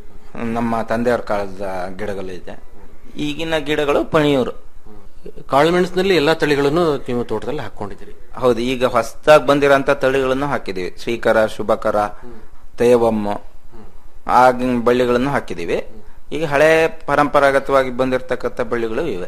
ನಮ್ಮ ತಂದೆಯವ್ರ ಕಾಲದ ಗಿಡಗಳು ಇದೆ ಈಗಿನ ಗಿಡಗಳು ಪಣಿಯೂರು ಕಾಳುಮೆಣಸಿನಲ್ಲಿ ಎಲ್ಲಾ ತಳಿಗಳನ್ನು ನೀವು ತೋಟದಲ್ಲಿ ಹಾಕೊಂಡಿದ್ದೀರಿ ಹೌದು ಈಗ ಹೊಸದಾಗಿ ಬಂದಿರೋಂತ ತಳಿಗಳನ್ನು ಹಾಕಿದೀವಿ ಶ್ರೀಕರ ಶುಭಕರ ತೇವಮ್ಮ ಆಗಿನ ಬಳ್ಳಿಗಳನ್ನು ಹಾಕಿದೀವಿ ಈಗ ಹಳೆ ಪರಂಪರಾಗತವಾಗಿ ಬಂದಿರತಕ್ಕಂತ ಬಳ್ಳಿಗಳು ಇವೆ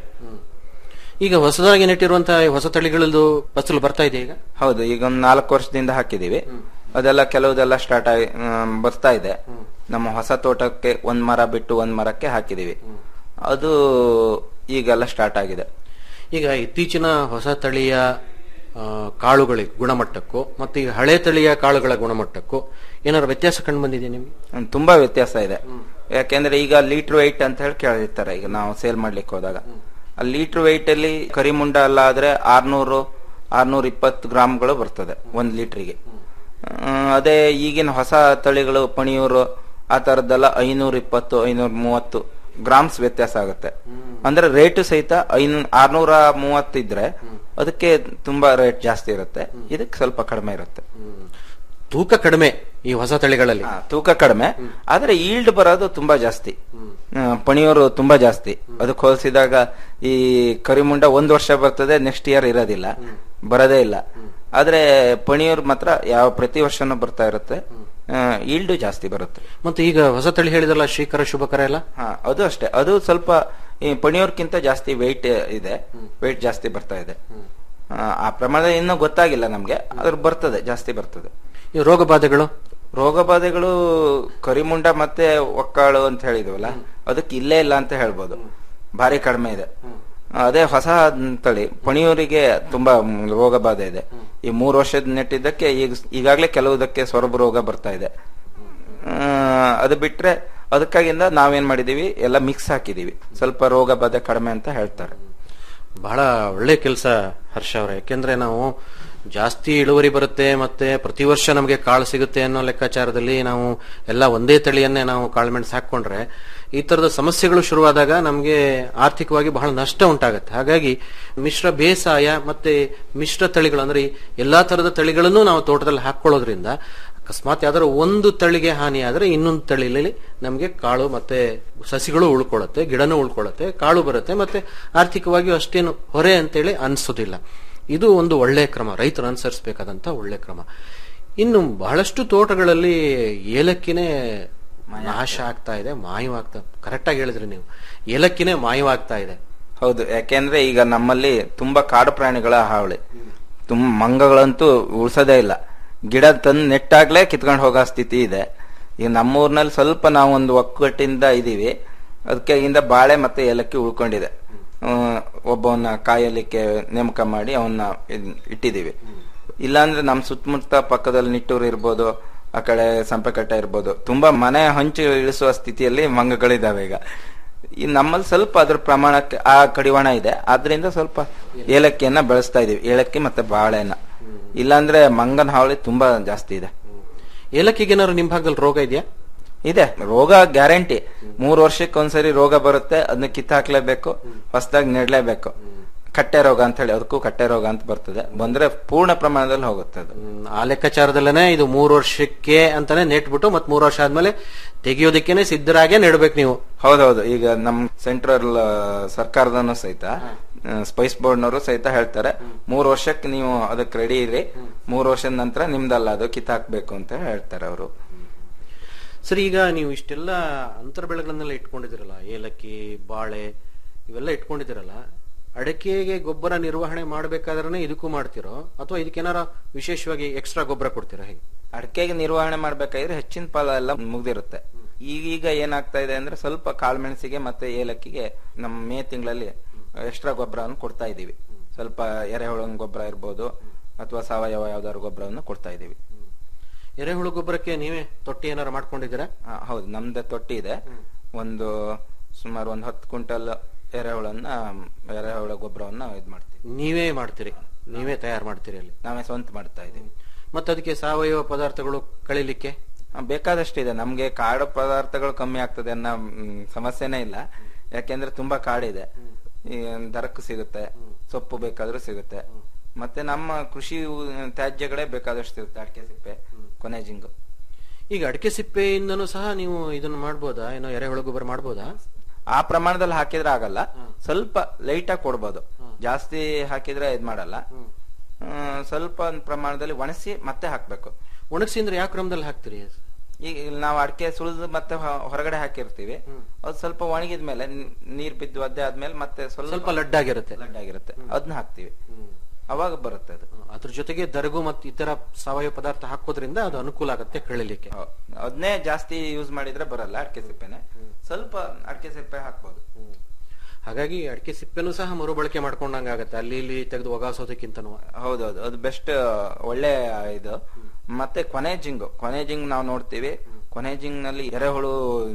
ಈಗ ಹೊಸದಾಗಿ ನೆಟ್ಟಿರುವಂತಹ ಈ ಹೊಸ ತಳಿಗಳದ್ದು ಫಸಲು ಬರ್ತಾ ಇದೆ ಈಗ ಹೌದು ಈಗ ಒಂದು ನಾಲ್ಕು ವರ್ಷದಿಂದ ಹಾಕಿದೀವಿ ಅದೆಲ್ಲ ಕೆಲವುದೆಲ್ಲ ಸ್ಟಾರ್ಟ್ ಆಗಿ ಆಮ್, ಬರ್ತಾ ಇದೆ ನಮ್ಮ ಹೊಸ ತೋಟಕ್ಕೆ ಒಂದ್ ಮರ ಬಿಟ್ಟು ಒಂದ್ ಮರಕ್ಕೆ ಹಾಕಿದೀವಿ ಅದು ಈಗೆಲ್ಲ ಸ್ಟಾರ್ಟ್ ಆಗಿದೆ ಈಗ ಇತ್ತೀಚಿನ ಹೊಸ ತಳಿಯ ಆ, ಕಾಳುಗಳ ಗುಣಮಟ್ಟಕ್ಕೂ ಮತ್ತೆ ಈ ಹಳೆ ತಳಿಯ ಕಾಳುಗಳ ಗುಣಮಟ್ಟಕ್ಕೂ ಏನಾದ್ರು ವ್ಯತ್ಯಾಸ ಕಂಡು ಬಂದಿದೆ ನಿಮ್ಗೆ ಹ್ಮ್, ತುಂಬಾ ವ್ಯತ್ಯಾಸ ಇದೆ ಯಾಕೆಂದ್ರೆ ಈಗ ಲೀಟರ್ ವೆಯ್ಟ್ ಅಂತ ಹೇಳಿ ಕೇಳಿರ್ತಾರೆ ಈಗ ನಾವು ಸೇಲ್ ಮಾಡ್ಲಿಕ್ಕೆ ಹೋದಾಗ ಆ ಲೀಟರ್ ವೆಯ್ಟ್ ಅಲ್ಲಿ ಕರಿಮುಂಡ ಅಲ್ಲ ಆದ್ರೆ ಆರ್ನೂರು ಆರ್ನೂರ ಇಪ್ಪತ್ತು ಗ್ರಾಮ್ಗಳು ಬರ್ತದೆ ಒಂದ್ ಲೀಟ್ರಿಗೆ ಅದೇ ಈಗಿನ ಹೊಸ ತಳಿಗಳು ಪಣಿಯೂರು ಆ ತರದ್ದೆಲ್ಲ ಐನೂರ ಇಪ್ಪತ್ತು ಐನೂರ ಮೂವತ್ತು ಗ್ರಾಮ್ಸ್ ವ್ಯತ್ಯಾಸ ಆಗುತ್ತೆ ಅಂದ್ರೆ ರೇಟು ಸಹಿತ ಐನೂ ಆರ್ನೂರ ಮೂವತ್ತಿದ್ರೆ ಅದಕ್ಕೆ ತುಂಬಾ ರೇಟ್ ಜಾಸ್ತಿ ಇರುತ್ತೆ ಇದಕ್ಕೆ ಸ್ವಲ್ಪ ಕಡಿಮೆ ಇರುತ್ತೆ ತೂಕ ಕಡಿಮೆ ಈ ಹೊಸ ತಳಿಗಳಲ್ಲಿ ಹಾ, ತೂಕ ಕಡಿಮೆ ಆದ್ರೆ ಈಲ್ಡ್ ಬರೋದು ತುಂಬಾ ಜಾಸ್ತಿ ಆ, ಪಣಿಯೂರು ತುಂಬಾ ಜಾಸ್ತಿ ಅದಕ್ಕೆ ಹೋಲಿಸಿದಾಗ ಈ ಕರಿಮುಂಡ ಒಂದ್ ವರ್ಷ ಬರ್ತದೆ ನೆಕ್ಸ್ಟ್ ಇಯರ್ ಇರೋದಿಲ್ಲ ಬರೋದೇ ಇಲ್ಲ ಆದ್ರೆ ಪಣಿಯೂರು ಮಾತ್ರ ಯಾವ ಪ್ರತಿ ವರ್ಷನೂ ಬರ್ತಾ ಇರುತ್ತೆ ಈಲ್ಡ್ ಜಾಸ್ತಿ ಬರುತ್ತೆ ಮತ್ತೆ ಈಗ ಹೊಸ ತಳಿ ಹೇಳಿದಲ್ಲ ಶ್ರೀಕರ ಶುಭಕರ ಎಲ್ಲ ಹಾ ಅದು ಅಷ್ಟೇ ಅದು ಸ್ವಲ್ಪ ಈ ಪಣಿಯೂರ್ಕಿಂತ ಜಾಸ್ತಿ ವೆಯ್ಟ್ ಇದೆ ವೆಯ್ಟ್ ಜಾಸ್ತಿ ಬರ್ತಾ ಇದೆ ಆ, ಆ ಪ್ರಮಾಣ ಇನ್ನೂ ಗೊತ್ತಾಗಿಲ್ಲ ನಮ್ಗೆ ಅದ್ರ ಬರ್ತದೆ ಜಾಸ್ತಿ ಬರ್ತದೆ ಈ ರೋಗ ಬಾಧೆಗಳು ರೋಗ ಬಾಧೆಗಳು ಕರಿಮುಂಡ ಮತ್ತೆ ಒಕ್ಕಾಳು ಅಂತ ಹೇಳಿದ್ವಲ್ಲ ಅದಕ್ಕೆ ಇಲ್ಲೇ ಇಲ್ಲ ಅಂತ ಹೇಳ್ಬೋದು ಭಾರಿ ಕಡಿಮೆ ಇದೆ ಅದೇ ಹೊಸ ತಳಿ ಪಣಿಯೂರಿಗೆ ತುಂಬಾ ರೋಗ ಬಾಧೆ ಇದೆ ಈ ಮೂರು ವರ್ಷದ ನೆಟ್ಟಿದ್ದಕ್ಕೆ ಈಗ ಈಗಾಗಲೇ ಕೆಲವುದಕ್ಕೆ ಸೊರಬು ರೋಗ ಬರ್ತಾ ಇದೆ ಆ, ಅದು ಬಿಟ್ರೆ ಅದಕ್ಕಾಗಿಂದ ನಾವೇನ್ ಮಾಡಿದೀವಿ ಎಲ್ಲ ಮಿಕ್ಸ್ ಹಾಕಿದೀವಿ ಸ್ವಲ್ಪ ರೋಗ ಬಾಧೆ ಕಡಿಮೆ ಅಂತ ಹೇಳ್ತಾರೆ ಬಹಳ ಒಳ್ಳೆ ಕೆಲಸ ಹರ್ಷ ಅವರೇ ಯಾಕೆಂದ್ರೆ ನಾವು ಜಾಸ್ತಿ ಇಳುವರಿ ಬರುತ್ತೆ ಮತ್ತೆ ಪ್ರತಿ ವರ್ಷ ನಮಗೆ ಕಾಳು ಸಿಗುತ್ತೆ ಅನ್ನೋ ಲೆಕ್ಕಾಚಾರದಲ್ಲಿ ನಾವು ಎಲ್ಲ ಒಂದೇ ತಳಿಯನ್ನೇ ನಾವು ಕಾಳುಮೆಣಸು ಹಾಕೊಂಡ್ರೆ ಈ ತರದ ಸಮಸ್ಯೆಗಳು ಶುರುವಾದಾಗ ನಮಗೆ ಆರ್ಥಿಕವಾಗಿ ಬಹಳ ನಷ್ಟ ಉಂಟಾಗುತ್ತೆ ಹಾಗಾಗಿ ಮಿಶ್ರ ಬೇಸಾಯ ಮತ್ತೆ ಮಿಶ್ರ ತಳಿಗಳು ಅಂದ್ರೆ ಈ ಎಲ್ಲಾ ತರದ ತಳಿಗಳನ್ನು ನಾವು ತೋಟದಲ್ಲಿ ಹಾಕೊಳ್ಳೋದ್ರಿಂದ ಅಕಸ್ಮಾತ್ ಯಾವ್ದಾದ್ರು ಒಂದು ತಳಿಗೆ ಹಾನಿ ಆದ್ರೆ ಇನ್ನೊಂದು ತಳಿಲಿ ನಮಗೆ ಕಾಳು ಮತ್ತೆ ಸಸಿಗಳು ಉಳ್ಕೊಳ್ಳುತ್ತೆ ಗಿಡನೂ ಉಳ್ಕೊಳ್ಳುತ್ತೆ ಕಾಳು ಬರುತ್ತೆ ಮತ್ತೆ ಆರ್ಥಿಕವಾಗಿಯೂ ಅಷ್ಟೇನು ಹೊರೆ ಅಂತೇಳಿ ಅನ್ಸೋದಿಲ್ಲ ಇದು ಒಂದು ಒಳ್ಳೆ ಕ್ರಮ ರೈತರು ಅನುಸರಿಸಬೇಕಾದಂತ ಒಳ್ಳೆ ಕ್ರಮ ಇನ್ನು ಬಹಳಷ್ಟು ತೋಟಗಳಲ್ಲಿ ಏಲಕ್ಕಿನೇ ನಾಶ ಆಗ್ತಾ ಇದೆ ಮಾಯವಾಗ್ತಾ ಕರೆಕ್ಟ್ ಆಗಿ ಹೇಳಿದ್ರಿ ನೀವು ಏಲಕ್ಕಿನೇ ಮಾಯವಾಗ್ತಾ ಇದೆ ಹೌದು ಯಾಕೆಂದ್ರೆ ಈಗ ನಮ್ಮಲ್ಲಿ ತುಂಬಾ ಕಾಡು ಪ್ರಾಣಿಗಳ ಹಾವಳಿ ತುಂಬ ಮಂಗಗಳಂತೂ ಉಳ್ಸೋದೇ ಇಲ್ಲ ಗಿಡ ತಂದು ನೆಟ್ಟಾಗ್ಲೇ ಕಿತ್ಕೊಂಡು ಹೋಗೋ ಸ್ಥಿತಿ ಇದೆ ಈಗ ನಮ್ಮೂರ್ನಲ್ಲಿ ಸ್ವಲ್ಪ ನಾವು ಒಂದು ಒಕ್ಕಟ್ಟಿಂದ ಇದೀವಿ ಅದಕ್ಕೆ ಇಂದ ಬಾಳೆ ಮತ್ತೆ ಏಲಕ್ಕಿ ಉಳ್ಕೊಂಡಿದೆ ಹ್ಮ್, ಒಬ್ಬವನ್ನ ಕಾಯಲಿಕ್ಕೆ ನೇಮಕ ಮಾಡಿ ಅವನ್ನ ಇದ್- ಇಟ್ಟಿದೀವಿ ಇಲ್ಲಾಂದ್ರೆ ನಮ್ ಸುತ್ತಮುತ್ತ ಪಕ್ಕದಲ್ಲಿ ನಿಟ್ಟೂರು ಇರ್ಬೋದು ಆ ಕಡೆ ಸಂಪೆಕಟ್ಟೆ ಇರ್ಬೋದು ತುಂಬಾ ಮನೆ ಹಂಚು ಇಳಿಸುವ ಸ್ಥಿತಿಯಲ್ಲಿ ಮಂಗಗಳಿದಾವೆ ಈಗ ಈ ನಮ್ಮಲ್ಲಿ ಸ್ವಲ್ಪ ಅದ್ರ ಪ್ರಮಾಣಕ್ಕೆ ಆ ಕಡಿವಾಣ ಇದೆ ಆದ್ರಿಂದ ಸ್ವಲ್ಪ ಏಲಕ್ಕಿಯನ್ನ ಬೆಳೆಸ್ತಾ ಇದೀವಿ ಏಲಕ್ಕಿ ಮತ್ತೆ ಬಾಳೆನ ಇಲ್ಲಾಂದ್ರೆ ಮಂಗನ ಹಾವಳಿ ತುಂಬಾ ಜಾಸ್ತಿ ಇದೆ ಏಲಕ್ಕಿಗೆ ಏನಾದ್ರು ನಿಮ್ ಭಾಗದಲ್ಲಿ ರೋಗ ಇದೆಯಾ ಇದೆ ರೋಗ ಗ್ಯಾರಂಟಿ ಮೂರು ವರ್ಷಕ್ಕೆ ಒಂದ್ಸರಿ ರೋಗ ಬರುತ್ತೆ ಅದನ್ನ ಕಿತ್ತಾಕ್ಲೇಬೇಕು ಹೊಸದಾಗಿ ನೆಡ್ಲೇಬೇಕು ಕಟ್ಟೆ ರೋಗ ಅಂತ ಹೇಳಿ ಅದಕ್ಕೂ ಕಟ್ಟೆ ರೋಗ ಅಂತ ಬರ್ತದೆ ಬಂದ್ರೆ ಪೂರ್ಣ ಪ್ರಮಾಣದಲ್ಲಿ ಹೋಗುತ್ತೆ ಅದು ಹ್ಮ್, ಆ ಲೆಕ್ಕಾಚಾರದಲ್ಲೇನೆ ಇದು ಮೂರು ವರ್ಷಕ್ಕೆ ಅಂತಾನೆ ನೆಟ್ಬಿಟ್ಟು ಮತ್ ಮೂರು ವರ್ಷ ಆದ್ಮೇಲೆ ತೆಗೆಯೋದಕ್ಕೇನೆ ಸಿದ್ಧರಾಗೆ ನೆಡ್ಬೇಕು ನೀವು ಹೌದೌದು ಈಗ ನಮ್ ಸೆಂಟ್ರಲ್ ಸರ್ಕಾರದನು ಸಹಿತ ಸ್ಪೈಸ್ ಬೋರ್ಡ್ನವರು ಸಹಿತ ಹೇಳ್ತಾರೆ ಮೂರು ವರ್ಷಕ್ಕೆ ನೀವು ಅದಕ್ಕೆ ರೆಡಿ ಇರಿ ಮೂರು ವರ್ಷದ ನಂತರ ನಿಮ್ದಲ್ಲ ಅದು ಕಿತ್ತಾಕ್ಬೇಕು ಅಂತ ಹೇಳ್ತಾರೆ ಅವರು ಸರಿ ಈಗ ನೀವು ಇಷ್ಟೆಲ್ಲ ಅಂತರ ಬೆಳೆಗಳನ್ನೆಲ್ಲ ಇಟ್ಕೊಂಡಿದ್ದೀರಲ್ಲ ಏಲಕ್ಕಿ ಬಾಳೆ ಇವೆಲ್ಲ ಇಟ್ಕೊಂಡಿದ್ದೀರಲ್ಲ ಅಡಕೆಗೆ ಗೊಬ್ಬರ ನಿರ್ವಹಣೆ ಮಾಡ್ಬೇಕಾದ್ರೆ ಇದಕ್ಕೂ ಮಾಡ್ತಿರೋ ಅಥವಾ ಇದಕ್ಕೇನಾರ ವಿಶೇಷವಾಗಿ ಎಕ್ಸ್ಟ್ರಾ ಗೊಬ್ಬರ ಕೊಡ್ತೀರಾ ಹೇಗೆ ಅಡಕೆಗೆ ನಿರ್ವಹಣೆ ಮಾಡ್ಬೇಕಾದ್ರೆ ಹೆಚ್ಚಿನ ಫಲ ಎಲ್ಲ ಮುಗ್ದಿರುತ್ತೆ ಈಗೀಗ ಏನಾಗ್ತಾ ಇದೆ ಅಂದ್ರೆ ಸ್ವಲ್ಪ ಕಾಳುಮೆಣಸಿಗೆ ಮತ್ತೆ ಏಲಕ್ಕಿಗೆ ನಮ್ಮ ಮೇ ತಿಂಗಳಲ್ಲಿ ಎಕ್ಸ್ಟ್ರಾ ಗೊಬ್ಬರವನ್ನು ಕೊಡ್ತಾ ಇದೀವಿ ಸ್ವಲ್ಪ ಎರೆಹುಳನ ಗೊಬ್ಬರ ಇರ್ಬೋದು ಅಥವಾ ಸಾವಯವ ಯಾವ್ದಾದ್ರು ಗೊಬ್ಬರವನ್ನು ಕೊಡ್ತಾ ಇದೀವಿ ಎರೆಹುಳು ಗೊಬ್ಬರಕ್ಕೆ ನೀವೇ ತೊಟ್ಟಿ ಏನಾರ ಮಾಡ್ಕೊಂಡಿದ್ದೀರಾ ಆ, ಹೌದು ನಮ್ದು ತೊಟ್ಟಿ ಇದೆ ಒಂದು ಸುಮಾರು ಒಂದು ಹತ್ತು ಕ್ವಿಂಟಲ್ ಎರೆಹುಳನ್ನ ಎರೆಹುಳ ಗೊಬ್ಬರವನ್ನ ಇದ್ ಮಾಡ್ತೀವಿ ನೀವೇ ಮಾಡ್ತೀರಿ ನೀವೇ ತಯಾರು ಮಾಡ್ತೀರಿ ಅಲ್ಲಿ ನಾವೇ ಸ್ವಂತ ಮಾಡ್ತಾ ಇದೀವಿ ಮತ್ತೆ ಅದಕ್ಕೆ ಸಾವಯವ ಪದಾರ್ಥಗಳು ಕಳಿಲಿಕ್ಕೆ ಆ, ಬೇಕಾದಷ್ಟಿದೆ ನಮ್ಗೆ ಕಾಡು ಪದಾರ್ಥಗಳು ಕಮ್ಮಿ ಆಗ್ತದೆ ಅನ್ನೋ ಮ್, ಸಮಸ್ಯೆನೇ ಇಲ್ಲ ಯಾಕೆಂದ್ರೆ ತುಂಬಾ ಕಾಡಿದೆ ಈ ದರಕ್ಕೂ ಸಿಗುತ್ತೆ ಸೊಪ್ಪು ಬೇಕಾದ್ರೂ ಸಿಗುತ್ತೆ ಮತ್ತೆ ನಮ್ಮ ಕೃಷಿ ಉ- ತ್ಯಾಜ್ಯಗಳೇ ಬೇಕಾದಷ್ಟು ಸಿಗುತ್ತೆ ಅಡಿಕೆ ಸಿಪ್ಪೆ ಕೊನೆ ಜಿಂಗು ಈಗ ಅಡಿಕೆ ಸಿಪ್ಪೆಯಿಂದನೂ ಸಹ ನೀವು ಇದನ್ನ ಮಾಡ್ಬೋದಾ ಏನೋ ಎರೆಹುಳು ಗೊಬ್ಬರ ಮಾಡ್ಬೋದಾ ಆ ಪ್ರಮಾಣದಲ್ಲಿ ಹಾಕಿದ್ರೆ ಆಗಲ್ಲ ಸ್ವಲ್ಪ ಲೈಟ್ ಆಗಿ ಕೊಡ್ಬೋದು ಜಾಸ್ತಿ ಹಾಕಿದ್ರೆ ಇದ್ ಮಾಡಲ್ಲ ಆ, ಸ್ವಲ್ಪ ಒಂದ್ ಪ್ರಮಾಣದಲ್ಲಿ ಒಣಸಿ ಮತ್ತೆ ಹಾಕ್ಬೇಕು ಒಣಗಿಸಿ ಅಂದ್ರೆ ಯಾವ ಕ್ರಮದಲ್ಲಿ ಹಾಕ್ತೀರಿ ಈಗ ಇಲ್ಲಿ ನಾವು ಅಡಿಕೆ ಸುಳಿದು ಮತ್ತೆ ಹೊ- ಹೊರಗಡೆ ಹಾಕಿರ್ತೀವಿ ಅದು ಸ್ವಲ್ಪ ಒಣಗಿದ್ಮೇಲೆ ನ್- ನೀರ್ ಬಿದ್ದು ಒದ್ದೆ ಆದ್ಮೇಲೆ ಮತ್ತೆ ಸ್ವಲ್ಪ ಸ್ವಲ್ಪ ಲಡ್ಡಾಗಿರುತ್ತೆ ಲಡ್ಡಾಗಿರುತ್ತೆ ಅದನ್ನ ಹಾಕ್ತಿವಿ ಅವಾಗ ಬರುತ್ತೆ ಅದು ಅದ್ರ ಜೊತೆಗೆ ದರಗು ಮತ್ತು ಇತರ ಸಾವಯವ ಪದಾರ್ಥ ಹಾಕೋದ್ರಿಂದ ಅದು ಅನುಕೂಲ ಆಗುತ್ತೆ ಕಳಿಲಿಕ್ಕೆ ಅದನ್ನೇ ಜಾಸ್ತಿ ಯೂಸ್ ಮಾಡಿದ್ರೆ ಬರಲ್ಲ ಅಡಿಕೆ ಸಿಪ್ಪೆನೆ ಸ್ವಲ್ಪ ಅಡಿಕೆ ಸಿಪ್ಪೆ ಹಾಕ್ಬೋದು ಹಾಗಾಗಿ ಅಡಿಕೆ ಸಿಪ್ಪೆನೂ ಸಹ ಮರುಬಳಕೆ ಮಾಡ್ಕೊಂಡಂಗ ಆಗತ್ತೆ ಅಲ್ಲಿ ಇಲ್ಲಿ ತೆಗೆದು ಒಗಾಸೋದಕ್ಕಿಂತನೂ ಹೌದೌದು ಅದು ಬೆಸ್ಟ್ ಒಳ್ಳೆ ಇದು ಮತ್ತೆ ಕೊನೆ ಜಿಂಗು ಕೊನೆ ಜಿಂಗ್ ನಾವು ನೋಡ್ತೀವಿ ಕೊನೆ ಜಿಂಗ್ ನಲ್ಲಿ ಎರೆಹುಳು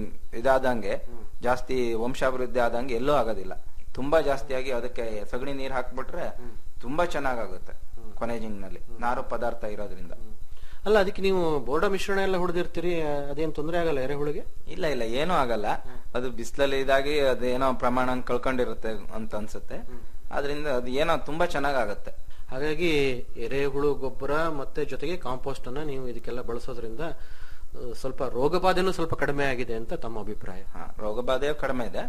ಇದಾದಂಗೆ ಜಾಸ್ತಿ ವಂಶಾಭಿವೃದ್ಧಿ ಆದಂಗೆ ಎಲ್ಲೂ ಆಗೋದಿಲ್ಲ ತುಂಬಾ ಜಾಸ್ತಿಯಾಗಿ ಅದಕ್ಕೆ ಸಗಣಿ ನೀರ್ ಹಾಕ್ಬಿಟ್ರೆ ತುಂಬಾ ಚೆನ್ನಾಗಾಗುತ್ತೆ ಕೊನೆ ಜಿಂಗ್ ನಲ್ಲಿ ನಾರು ಪದಾರ್ಥ ಇರೋದ್ರಿಂದ ಅಲ್ಲ ಅದಕ್ಕೆ ನೀವು ಬೋರ್ಡ ಮಿಶ್ರಣ ಎಲ್ಲ ಹೊಡೆದಿರ್ತೀರಿ ಅದೇನ್ ತೊಂದರೆ ಆಗಲ್ಲ ಎರೆಹುಳಿಗೆ ಇಲ್ಲ ಇಲ್ಲ ಏನೂ ಆಗಲ್ಲ ಅದು ಬಿಸಿಲಲ್ಲಿ ಇದಾಗಿ ಅದೇನೋ ಪ್ರಮಾಣ ಕಳ್ಕೊಂಡಿರುತ್ತೆ ಅಂತ ಅನ್ಸುತ್ತೆ ಆದ್ರಿಂದ ಅದು ಏನೋ ತುಂಬಾ ಚೆನ್ನಾಗಾಗತ್ತೆ ಹಾಗಾಗಿ ಎರೆಹುಳು ಗೊಬ್ಬರ ಮತ್ತೆ ಜೊತೆಗೆ ಕಾಂಪೋಸ್ಟ್ ಅನ್ನ ನೀವು ಇದಕ್ಕೆಲ್ಲ ಬಳಸೋದ್ರಿಂದ ಆ, ಸ್ವಲ್ಪ ರೋಗ ಬಾಧೆನೂ ಸ್ವಲ್ಪ ಕಡಿಮೆ ಆಗಿದೆ ಅಂತ ತಮ್ಮ ಅಭಿಪ್ರಾಯ ಹಾ, ರೋಗ ಬಾಧೆಯು ಕಡಿಮೆ ಇದೆ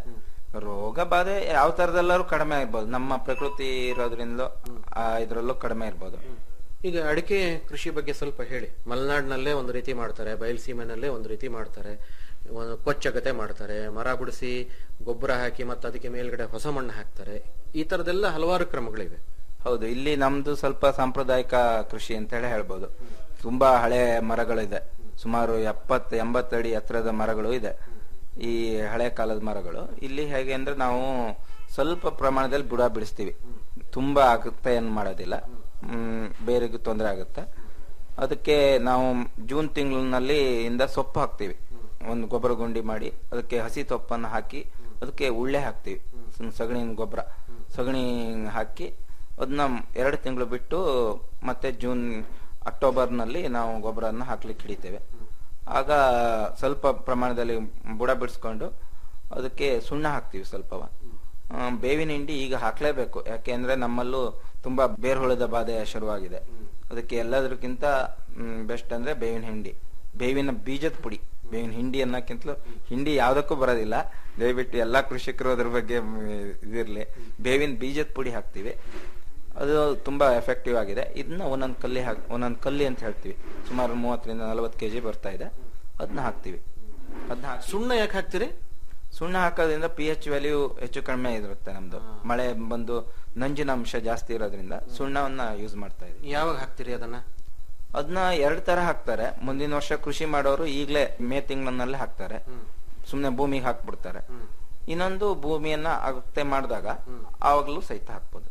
ರೋಗ ಬಾಧೆ ಯಾವ ತರದೆಲ್ಲರೂ ಕಡಿಮೆ ಇರ್ಬೋದು ನಮ್ಮ ಪ್ರಕೃತಿ ಇರೋದ್ರಿಂದ ಆ ಇದ್ರಲ್ಲೂ ಕಡಿಮೆ ಇರ್ಬೋದು ಈಗ ಅಡಿಕೆ ಕೃಷಿ ಬಗ್ಗೆ ಸ್ವಲ್ಪ ಹೇಳಿ ಮಲೆನಾಡಿನಲ್ಲೇ ಒಂದು ರೀತಿ ಮಾಡ್ತಾರೆ ಬಯಲುಸೀಮೆನಲ್ಲೇ ಒಂದು ರೀತಿ ಮಾಡ್ತಾರೆ ಒಂದು ಕೊಚ್ಚಗತೆ ಮಾಡ್ತಾರೆ ಮರ ಬಿಡಿಸಿ ಗೊಬ್ಬರ ಹಾಕಿ ಮತ್ತೆ ಅದಕ್ಕೆ ಮೇಲ್ಗಡೆ ಹೊಸ ಮಣ್ಣು ಹಾಕ್ತಾರೆ ಈ ತರದೆಲ್ಲ ಹಲವಾರು ಕ್ರಮಗಳಿವೆ ಹೌದು ಇಲ್ಲಿ ನಮ್ದು ಸ್ವಲ್ಪ ಸಾಂಪ್ರದಾಯಿಕ ಕೃಷಿ ಅಂತ ಹೇಳಿ ಹೇಳ್ಬೋದು ತುಂಬಾ ಹಳೆ ಮರಗಳಿದೆ ಸುಮಾರು ಎಪ್ಪತ್ತು ಎಂಬತ್ತಡಿ ಎತ್ತರದ ಮರಗಳು ಇದೆ ಈ ಹಳೆ ಕಾಲದ ಮರಗಳು ಇಲ್ಲಿ ಹೇಗೆ ಅಂದ್ರೆ ನಾವು ಸ್ವಲ್ಪ ಪ್ರಮಾಣದಲ್ಲಿ ಬುಡ ಬಿಡಿಸ್ತೀವಿ ತುಂಬಾ ಆಗುತ್ತೆ ಏನ್ ಮಾಡೋದಿಲ್ಲ ಹ್ಮ್ ಬೇರೆಗೂ ತೊಂದರೆ ಆಗುತ್ತೆ ಅದಕ್ಕೆ ನಾವು ಜೂನ್ ತಿಂಗಳಿನಲ್ಲಿ ಇಂದ ಸೊಪ್ಪು ಹಾಕ್ತಿವಿ ಒಂದು ಗೊಬ್ಬರ ಗುಂಡಿ ಮಾಡಿ ಅದಕ್ಕೆ ಹಸಿ ಸೊಪ್ಪನ್ನು ಹಾಕಿ ಅದಕ್ಕೆ ಉಳ್ಳೆ ಹಾಕ್ತಿವಿ ಸ- ಸಗಣಿ ಗೊಬ್ಬರ ಸಗಣಿ ಹಾಕಿ ಅದನ್ನ ಎರಡು ತಿಂಗಳು ಬಿಟ್ಟು ಮತ್ತೆ ಜೂನ್ ಅಕ್ಟೋಬರ್ನಲ್ಲಿ ನಾವು ಗೊಬ್ಬರನ ಹಾಕ್ಲಿಕ್ಕೆ ಹಿಡಿತೇವೆ ಆಗ ಸ್ವಲ್ಪ ಪ್ರಮಾಣದಲ್ಲಿ ಬುಡ ಬಿಡಿಸ್ಕೊಂಡು ಅದಕ್ಕೆ ಸುಣ್ಣ ಹಾಕ್ತಿವಿ ಸ್ವಲ್ಪವ ಆ, ಬೇವಿನ ಹಿಂಡಿ ಈಗ ಹಾಕ್ಲೇಬೇಕು ಯಾಕೆಂದ್ರೆ ನಮ್ಮಲ್ಲೂ ತುಂಬಾ ಬೇರ್ಹುಳದ ಬಾಧೆ ಶುರುವಾಗಿದೆ ಅದಕ್ಕೆ ಎಲ್ಲದಕ್ಕಿಂತ ಬೆಸ್ಟ್ ಅಂದ್ರೆ ಬೇವಿನ ಹಿಂಡಿ ಬೇವಿನ ಬೀಜದ ಪುಡಿ ಬೇವಿನ ಹಿಂಡಿ ಅನ್ನಕ್ಕಿಂತಲೂ ಹಿಂಡಿ ಯಾವ್ದಕ್ಕೂ ಬರೋದಿಲ್ಲ ದಯವಿಟ್ಟು ಎಲ್ಲಾ ಕೃಷಿಕರು ಅದ್ರ ಬಗ್ಗೆ ಮ್, ಇದಿರ್ಲಿ ಬೇವಿನ ಬೀಜದ ಪುಡಿ ಹಾಕ್ತಿವಿ ಅದು ತುಂಬಾ ಎಫೆಕ್ಟಿವ್ ಆಗಿದೆ ಇದನ್ನ ಒಂದೊಂದ್ ಕಲ್ಲಿ ಹಾಕ್ ಒಂದೊಂದ್ ಕಲ್ಲಿ ಅಂತ ಹೇಳ್ತೀವಿ ಸುಮಾರು ಮೂವತ್ತರಿಂದ ನಲವತ್ತು ಕೆಜಿ ಬರ್ತಾ ಇದೆ ಅದನ್ನ ಹಾಕ್ತಿವಿ ಅದನ್ನ ಹಾಕಿ ಸುಣ್ಣ ಯಾಕೆ ಹಾಕ್ತೀರಿ ಸುಣ್ಣ ಹಾಕೋದ್ರಿಂದ ಪಿ ಎಚ್ ವ್ಯಾಲ್ಯೂ ಹೆಚ್ಚು ಕಡಿಮೆ ಇರುತ್ತೆ ನಮ್ದು ಮಳೆ ಬಂದು ನಂಜಿನ ಅಂಶ ಜಾಸ್ತಿ ಇರೋದ್ರಿಂದ ಸುಣ್ಣವನ್ನ ಯೂಸ್ ಮಾಡ್ತಾ ಇದ್ವಿ ಯಾವಾಗ ಹಾಕ್ತೀರಿ ಅದನ್ನ ಅದನ್ನ ಎರಡ್ ತರ ಹಾಕ್ತಾರೆ ಮುಂದಿನ ವರ್ಷ ಕೃಷಿ ಮಾಡೋರು ಈಗ್ಲೇ ಮೇ ತಿಂಗಳನ್ನಲ್ಲೇ ಹಾಕ್ತಾರೆ ಸುಮ್ನೆ ಭೂಮಿಗೆ ಹಾಕ್ಬಿಡ್ತಾರೆ ಇನ್ನೊಂದು ಭೂಮಿಯನ್ನ ಅಗತ್ಯ ಮಾಡಿದಾಗ ಆವಾಗ್ಲೂ ಸಹಿತ ಹಾಕ್ಬೋದು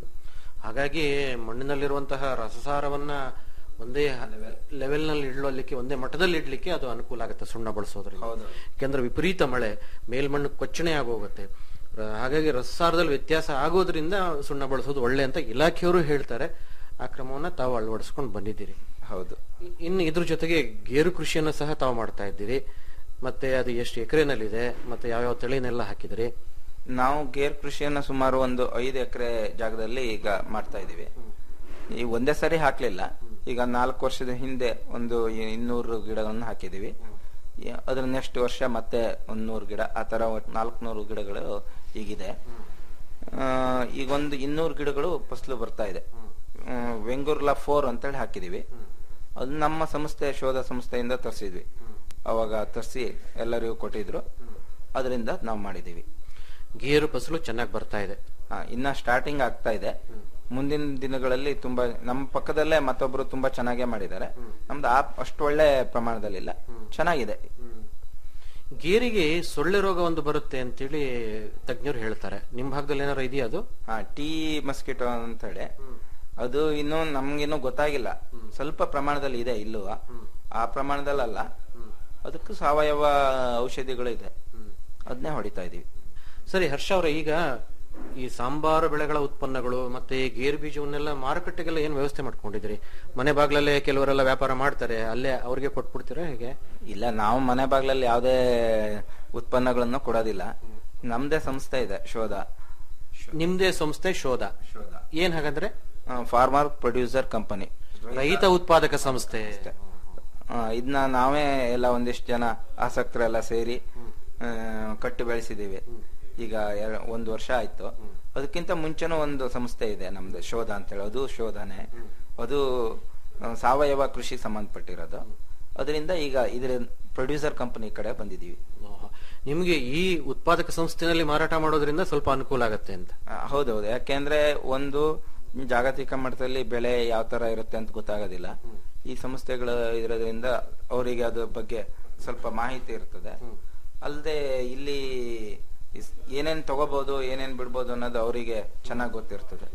ಹಾಗಾಗಿ ಮಣ್ಣಿನಲ್ಲಿರುವಂತಹ ರಸಸಾರವನ್ನ ಒಂದೇ ಲೆವೆಲ್ ನಲ್ಲಿ ಇಡ್ಲಿಕ್ಕೆ ಒಂದೇ ಮಟ್ಟದಲ್ಲಿ ಇಡ್ಲಿಕ್ಕೆ ಅದು ಅನುಕೂಲ ಆಗುತ್ತೆ ಸುಣ್ಣ ಬಳಸೋದ್ರಿಂದ ಯಾಕೆಂದ್ರೆ ವಿಪರೀತ ಮಳೆ ಮೇಲ್ಮಣ್ಣು ಕೊಚ್ಚಣೆ ಆಗೋಗುತ್ತೆ ರ- ಹಾಗಾಗಿ ರಸಸಾರದಲ್ಲಿ ವ್ಯತ್ಯಾಸ ಆಗೋದ್ರಿಂದ ಸುಣ್ಣ ಬಳಸೋದು ಒಳ್ಳೆ ಅಂತ ಇಲಾಖೆಯವರು ಹೇಳ್ತಾರೆ ಆ ಕ್ರಮವನ್ನ ತಾವು ಅಳವಡಿಸ್ಕೊಂಡು ಬಂದಿದ್ದೀರಿ ಹೌದು ಇ- ಇನ್ನು ಇದ್ರ ಜೊತೆಗೆ ಗೇರು ಕೃಷಿಯನ್ನು ಸಹ ತಾವು ಮಾಡ್ತಾ ಇದ್ದೀರಿ ಮತ್ತೆ ಅದು ಎಷ್ಟು ಎಕರೆನಲ್ಲಿದೆ ಮತ್ತೆ ಯಾವ್ಯಾವ ತಳಿನೆಲ್ಲ ಹಾಕಿದಿರಿ ನಾವು ಗೇರ್ ಕೃಷಿಯನ್ನ ಸುಮಾರು ಒಂದು ಐದು ಎಕರೆ ಜಾಗದಲ್ಲಿ ಈಗ ಮಾಡ್ತಾ ಇದೀವಿ ಈ ಒಂದೇ ಸರಿ ಹಾಕ್ಲಿಲ್ಲ ಈಗ ನಾಲ್ಕು ವರ್ಷದ ಹಿಂದೆ ಒಂದು ಇನ್ನೂರು ಗಿಡಗಳನ್ನು ಹಾಕಿದೀವಿ ಈ- ಅದ್ರ ನೆಕ್ಸ್ಟ್ ವರ್ಷ ಮತ್ತೆ ಒಂದ್ ನೂರು ಗಿಡ ಆ ತರ ನಾಲ್ಕುನೂರು ಗಿಡಗಳು ಈಗಿದೆ ಆ, ಈಗ ಒಂದು ಇನ್ನೂರು ಗಿಡಗಳು ಫಸಲು ಬರ್ತಾ ಇದೆ ವೆಂಗೂರ್ಲಾ ಫೋರ್ ಅಂತೇಳಿ ಹಾಕಿದೀವಿ ಅದು ನಮ್ಮ ಸಂಸ್ಥೆ ಶೋಧ ಸಂಸ್ಥೆಯಿಂದ ತರಿಸಿದ್ವಿ ಅವಾಗ ತರಿಸಿ ಎಲ್ಲರಿಗೂ ಕೊಟ್ಟಿದ್ರು ಅದರಿಂದ ನಾವು ಮಾಡಿದೀವಿ ಗೇರು ಫಸಲು ಚೆನ್ನಾಗಿ ಬರ್ತಾ ಇದೆ ಹಾ, ಇನ್ನ ಸ್ಟಾರ್ಟಿಂಗ್ ಆಗ್ತಾ ಇದೆ ಮುಂದಿನ ದಿನಗಳಲ್ಲಿ ತುಂಬಾ ನಮ್ಮ ಪಕ್ಕದಲ್ಲೇ ಮತ್ತೊಬ್ರು ತುಂಬಾ ಚೆನ್ನಾಗೇ ಮಾಡಿದ್ದಾರೆ ನಮ್ದು ಆ ಅಷ್ಟು ಒಳ್ಳೆ ಪ್ರಮಾಣದಲ್ಲಿಲ್ಲ ಚೆನ್ನಾಗಿದೆ ಗೇರಿಗೆ ಸೊಳ್ಳೆ ರೋಗ ಒಂದು ಬರುತ್ತೆ ಅಂತೇಳಿ ತಜ್ಞರು ಹೇಳ್ತಾರೆ ನಿಮ್ ಭಾಗದಲ್ಲಿ ಏನಾರು ಇದೆಯಾ ಅದು ಹಾ ಟೀ ಮಸ್ಕಿಟೋ ಅಂತ ಹೇಳಿ ಅದು ಇನ್ನು ನಮ್ಗಿನ್ನೂ ಗೊತ್ತಾಗಿಲ್ಲ ಸ್ವಲ್ಪ ಪ್ರಮಾಣದಲ್ಲಿ ಇದೆ ಇಲ್ಲೂ ಆ ಪ್ರಮಾಣದಲ್ಲಲ್ಲ ಅದಕ್ಕೂ ಸಾವಯವ ಔಷಧಿಗಳು ಇದೆ ಅದನ್ನೇ ಹೊಡಿತಾ ಇದೀವಿ ಸರಿ ಹರ್ಷ ಅವರೇ ಈಗ ಈ ಸಾಂಬಾರು ಬೆಳೆಗಳ ಉತ್ಪನ್ನಗಳು ಮತ್ತೆ ಈ ಗೇರು ಬೀಜವನ್ನೆಲ್ಲ ಮಾರುಕಟ್ಟೆಗೆಲ್ಲ ಏನ್ ವ್ಯವಸ್ಥೆ ಮಾಡ್ಕೊಂಡಿದ್ದೀರಿ ಮನೆ ಬಾಗ್ಲಲ್ಲೇ ಕೆಲವರೆಲ್ಲ ವ್ಯಾಪಾರ ಮಾಡ್ತಾರೆ ಅಲ್ಲೇ ಅವ್ರಿಗೆ ಕೊಟ್ಬಿಡ್ತೀರಾ ಹೇಗೆ ಇಲ್ಲ ನಾವು ಮನೆ ಬಾಗ್ಲಲ್ಲಿ ಯಾವುದೇ ಉತ್ಪನ್ನಗಳನ್ನು ಕೊಡೋದಿಲ್ಲ ನಮ್ದೇ ಸಂಸ್ಥೆ ಇದೆ ಶೋಧ ನಿಮ್ದೇ ಸಂಸ್ಥೆ ಶೋಧ ಏನ್ ಹಾಗಂದ್ರೆ ಫಾರ್ಮರ್ ಪ್ರೊಡ್ಯೂಸರ್ ಕಂಪನಿ ರೈತ ಉತ್ಪಾದಕ ಸಂಸ್ಥೆ ಇದನ್ನ ನಾವೇ ಎಲ್ಲ ಒಂದಿಷ್ಟು ಜನ ಆಸಕ್ತರೆಲ್ಲ ಸೇರಿ ಆ, ಕಟ್ಟಿ ಬೆಳೆಸಿದೀವಿ ಈಗ ಎರ- ಒಂದು ವರ್ಷ ಆಯ್ತು ಅದಕ್ಕಿಂತ ಮುಂಚೆನೂ ಒಂದು ಸಂಸ್ಥೆ ಇದೆ ನಮ್ದು ಶೋಧ ಅಂತ ಹೇಳಿ ಅದು ಶೋಧನೆ ಅದು ಆ, ಸಾವಯವ ಕೃಷಿ ಸಂಬಂಧಪಟ್ಟಿರೋದು ಅದರಿಂದ ಈಗ ಇದ್ರ ಪ್ರೊಡ್ಯೂಸರ್ ಕಂಪನಿ ಕಡೆ ಬಂದಿದೀವಿ ಓಹೋ. ನಿಮ್ಗೆ ಈ ಉತ್ಪಾದಕ ಸಂಸ್ಥೆನಲ್ಲಿ ಮಾರಾಟ ಮಾಡೋದ್ರಿಂದ ಸ್ವಲ್ಪ ಅನುಕೂಲ ಆಗತ್ತೆ ಅಂತ ಆ, ಹೌದೌದು ಯಾಕೆಂದ್ರೆ ಒಂದು ಜಾಗತಿಕ ಮಟ್ಟದಲ್ಲಿ ಬೆಳೆ ಯಾವ ತರ ಇರುತ್ತೆ ಅಂತ ಗೊತ್ತಾಗೋದಿಲ್ಲ ಈ ಸಂಸ್ಥೆಗಳು ಇರೋದ್ರಿಂದ ಅವರಿಗೆ ಅದ್ರ ಬಗ್ಗೆ ಸ್ವಲ್ಪ ಮಾಹಿತಿ ಇರ್ತದೆ ಅಲ್ಲದೆ ಇಲ್ಲಿ ಇಸ್- ಏನೇನ್ ತಗೋಬಹುದು ಏನೇನ್ ಬಿಡ್ಬೋದು ಅನ್ನೋದು ಅವರಿಗೆ ಚೆನ್ನಾಗಿ ಗೊತ್ತಿರ್ತದೆ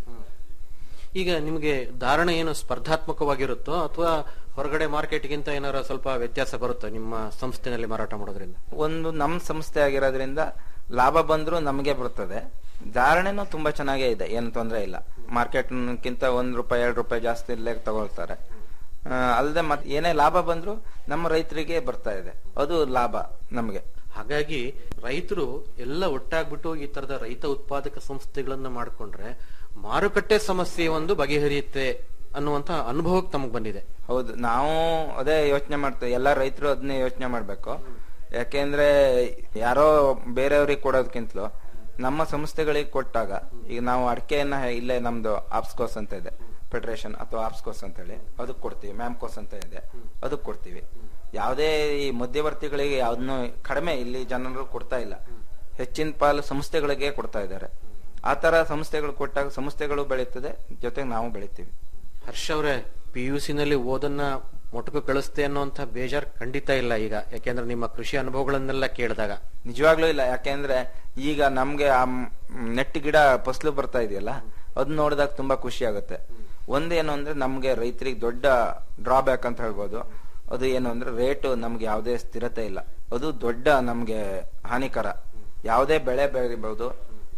ಈಗ ನಿಮ್ಗೆ ಧಾರಣ ಏನು ಸ್ಪರ್ಧಾತ್ಮಕವಾಗಿರುತ್ತೋ ಅಥವಾ ಹೊರಗಡೆ ಮಾರ್ಕೆಟ್ಗಿಂತ ಏನಾರ ಸ್ವಲ್ಪ ವ್ಯತ್ಯಾಸ ಬರುತ್ತೋ ನಿಮ್ಮ ಸಂಸ್ಥೆನಲ್ಲಿ ಮಾರಾಟ ಮಾಡೋದ್ರಿಂದ ಒಂದು ನಮ್ ಸಂಸ್ಥೆ ಆಗಿರೋದ್ರಿಂದ ಲಾಭ ಬಂದ್ರೂ ನಮಗೆ ಬರ್ತದೆ ಧಾರಣೆನೂ ತುಂಬಾ ಚೆನ್ನಾಗೇ ಇದೆ ಏನು ತೊಂದರೆ ಇಲ್ಲ ಮಾರ್ಕೆಟ್ಗಿಂತ ಒಂದ್ ರೂಪಾಯಿ ಎರಡು ರೂಪಾಯಿ ಜಾಸ್ತಿ ಇಲ್ಲೇ ತಗೊಳ್ತಾರೆ ಅಲ್ಲದೆ ಮತ್ ಏನೇ ಲಾಭ ಬಂದ್ರು ನಮ್ಮ ರೈತರಿಗೆ ಬರ್ತಾ ಇದೆ ಅದು ಲಾಭ ನಮಗೆ ಹಾಗಾಗಿ ರೈತರು ಎಲ್ಲ ಒಟ್ಟಾಗ್ಬಿಟ್ಟು ಈ ತರದ ರೈತ ಉತ್ಪಾದಕ ಸಂಸ್ಥೆಗಳನ್ನ ಮಾಡ್ಕೊಂಡ್ರೆ ಮಾರುಕಟ್ಟೆ ಸಮಸ್ಯೆ ಒಂದು ಬಗೆಹರಿಯುತ್ತೆ ಅನ್ನುವಂತ ಅನುಭವಕ್ಕೆ ತಮಗ್ ಬಂದಿದೆ ಹೌದು ನಾವು ಅದೇ ಯೋಚನೆ ಮಾಡ್ತೇವೆ ಎಲ್ಲ ರೈತರು ಅದನ್ನೇ ಯೋಚನೆ ಮಾಡ್ಬೇಕು ಯಾಕೆಂದ್ರೆ ಯಾರೋ ಬೇರೆಯವ್ರಿಗೆ ಕೊಡೋದಕ್ಕಿಂತಲೂ ನಮ್ಮ ಸಂಸ್ಥೆಗಳಿಗೆ ಕೊಟ್ಟಾಗ ಈಗ ನಾವು ಅಡಿಕೆಯನ್ನ ಇಲ್ಲೇ ನಮ್ದು ಆಪ್ಸ್ಕೋಸ್ ಅಂತ ಇದೆ ಫೆಡರೇಷನ್ ಅಥವಾ ಆಪ್ಸ್ಕೋಸ್ ಅಂತ ಹೇಳಿ ಅದಕ್ಕೆ ಕೊಡ್ತೀವಿ ಮ್ಯಾಮ್ಕೋಸ್ ಅಂತ ಇದೆ ಅದಕ್ಕೆ ಕೊಡ್ತೀವಿ ಯಾವುದೇ ಈ ಮಧ್ಯವರ್ತಿಗಳಿಗೆ ಯಾವ್ದನ್ನು ಕಡಿಮೆ ಇಲ್ಲಿ ಜನರು ಕೊಡ್ತಾ ಇಲ್ಲ ಹೆಚ್ಚಿನ ಪಾಲು ಸಂಸ್ಥೆಗಳಿಗೆ ಕೊಡ್ತಾ ಇದ್ದಾರೆ ಆ ತರ ಸಂಸ್ಥೆಗಳು ಕೊಟ್ಟಾಗ ಸಂಸ್ಥೆಗಳು ಬೆಳೀತದೆ ಜೊತೆಗೆ ನಾವು ಬೆಳಿತೀವಿ ಹರ್ಷ ಅವರೇ ಪಿ ಯು ನಲ್ಲಿ ಓದನ್ನ ಮೊಟಕು ಕಳಿಸ್ತೆ ಅನ್ನುವಂತ ಬೇಜಾರ್ ಖಂಡಿತ ಇಲ್ಲ ಈಗ ಯಾಕೆಂದ್ರೆ ನಿಮ್ಮ ಕೃಷಿ ಅನುಭವಗಳನ್ನೆಲ್ಲ ಕೇಳಿದಾಗ ನಿಜವಾಗ್ಲೂ ಇಲ್ಲ ಯಾಕೆಂದ್ರೆ ಈಗ ನಮ್ಗೆ ಆ ಮ್- ನೆಟ್ ಗಿಡ ಫಸಲು ಬರ್ತಾ ಇದೆಯಲ್ಲ ಅದನ್ನ ನೋಡಿದಾಗ ತುಂಬಾ ಖುಷಿ ಆಗುತ್ತೆ ಒಂದೇನು ಅಂದ್ರೆ ನಮ್ಗೆ ರೈತರಿಗೆ ದೊಡ್ಡ ಡ್ರಾಬ್ಯಾಕ್ ಅಂತ ಹೇಳ್ಬೋದು ಅದು ಏನು ಅಂದ್ರೆ ರೇಟ್ ನಮ್ಗೆ ಯಾವುದೇ ಸ್ಥಿರತೆ ಇಲ್ಲ ಅದು ದೊಡ್ಡ ನಮ್ಗೆ ಹಾನಿಕರ ಯಾವುದೇ ಬೆಳೆ ಬೆಳಿಬಹುದು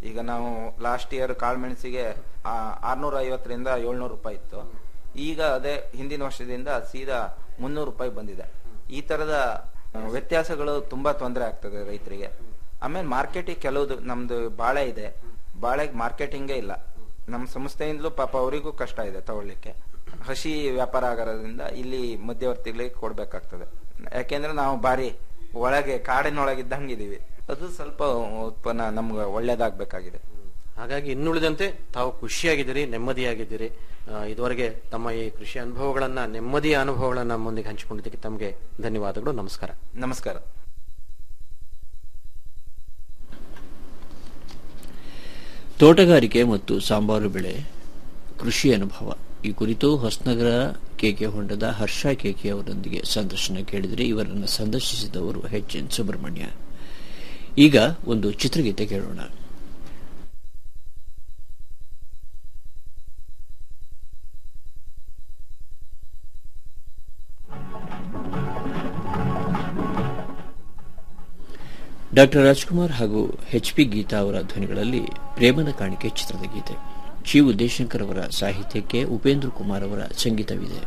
ಈಗ ನಾವು ಲಾಸ್ಟ್ ಇಯರ್ ಕಾಳುಮೆಣಸಿಗೆ ಆರ್ನೂರ ಐವತ್ತರಿಂದ ಏಳ್ನೂರು ರೂಪಾಯಿ ಇತ್ತು ಈಗ ಅದೇ ಹಿಂದಿನ ವರ್ಷದಿಂದ ಸೀದಾ ಮುನ್ನೂರು ರೂಪಾಯಿ ಬಂದಿದೆ ಈ ತರದ ಆ, ವ್ಯತ್ಯಾಸಗಳು ತುಂಬಾ ತೊಂದರೆ ಆಗ್ತದೆ ರೈತರಿಗೆ ಆಮೇಲೆ ಮಾರ್ಕೆಟಿಂಗ್ ಕೆಲವುದು ನಮ್ದು ಬಾಳೆ ಇದೆ ಬಾಳೆಗೆ ಮಾರ್ಕೆಟಿಂಗೇ ಇಲ್ಲ ನಮ್ಮ ಸಂಸ್ಥೆಯಿಂದಲೂ ಪಾಪ ಅವರಿಗೂ ಕಷ್ಟ ಇದೆ ತಗೊಳ್ಳಿಕ್ಕೆ ಹಸಿ ವ್ಯಾಪಾರ ಆಗೋದ್ರಿಂದ ಇಲ್ಲಿ ಮಧ್ಯವರ್ತಿಗಳಿಗೆ ಕೊಡ್ಬೇಕಾಗ್ತದೆ ಯಾಕೆಂದ್ರೆ ನಾವು ಬಾರಿ ಒಳಗೆ ಕಾಡಿನೊಳಗಿದ್ದಂಗಿದೀವಿ ಅದು ಸ್ವಲ್ಪ ಉತ್ಪನ್ನ ನಮ್ಗೆ ಒಳ್ಳೇದಾಗ್ಬೇಕಾಗಿದೆ ಹಾಗಾಗಿ ಇನ್ನುಳಿದಂತೆ ತಾವು ಖುಷಿಯಾಗಿದ್ದೀರಿ ನೆಮ್ಮದಿಯಾಗಿದ್ದೀರಿ ಆ, ಇದುವರೆಗೆ ತಮ್ಮ ಈ ಕೃಷಿ ಅನುಭವಗಳನ್ನ ನೆಮ್ಮದಿಯ ಅನುಭವಗಳನ್ನ ನಮ್ಮೊಂದಿಗೆ ಹಂಚಿಕೊಂಡಿದ್ದಕ್ಕೆ ತಮಗೆ ಧನ್ಯವಾದಗಳು ನಮಸ್ಕಾರ ನಮಸ್ಕಾರ ತೋಟಗಾರಿಕೆ ಮತ್ತು ಸಾಂಬಾರು ಬೆಳೆ ಕೃಷಿ ಅನುಭವ ಈ ಕುರಿತು ಹೊಸನಗರ ಕೆಕೆ ಹೊಂಡದ ಹರ್ಷ ಕೆಕೆ ಅವರೊಂದಿಗೆ ಸಂದರ್ಶನ ಕೇಳಿದರೆ ಇವರನ್ನು ಸಂದರ್ಶಿಸಿದವರು ಎಚ್ ಎನ್ ಸುಬ್ರಹ್ಮಣ್ಯ ಈಗ ಒಂದು ಚಿತ್ರಗೀತೆ ಕೇಳೋಣ ಡಾಕ್ಟರ್ ರಾಜ್ಕುಮಾರ್ ಹಾಗೂ ಎಚ್ ಪಿ ಗೀತಾ ಅವರ ಧ್ವನಿಗಳಲ್ಲಿ ಪ್ರೇಮದ ಕಾಣಿಕೆ ಚಿತ್ರದ ಗೀತೆ ಜಿ ಉದಯಶಂಕರ್ ಅವರ ಸಾಹಿತ್ಯಕ್ಕೆ ಉಪೇಂದ್ರ ಕುಮಾರ್ ಅವರ ಸಂಗೀತವಿದೆ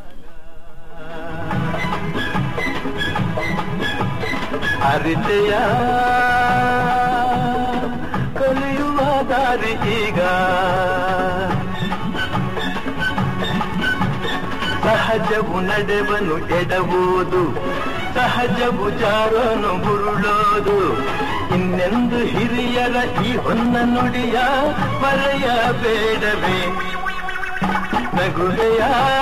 ಅರಿತೆಯ ಕಲಿಯುವ ದಾರಿ ಈಗ ಸಹಜವು ನಡೆವನು ಎಡವುದು ಸಹಜವು ಜಾರನು ಬುರುಳೋದು ಇನ್ನೆಂದು ಹಿರಿಯರ ಈ ಹೊನ್ನ ನುಡಿಯ ಮರೆಯಬೇಡವೇ ನಗುವೆಯ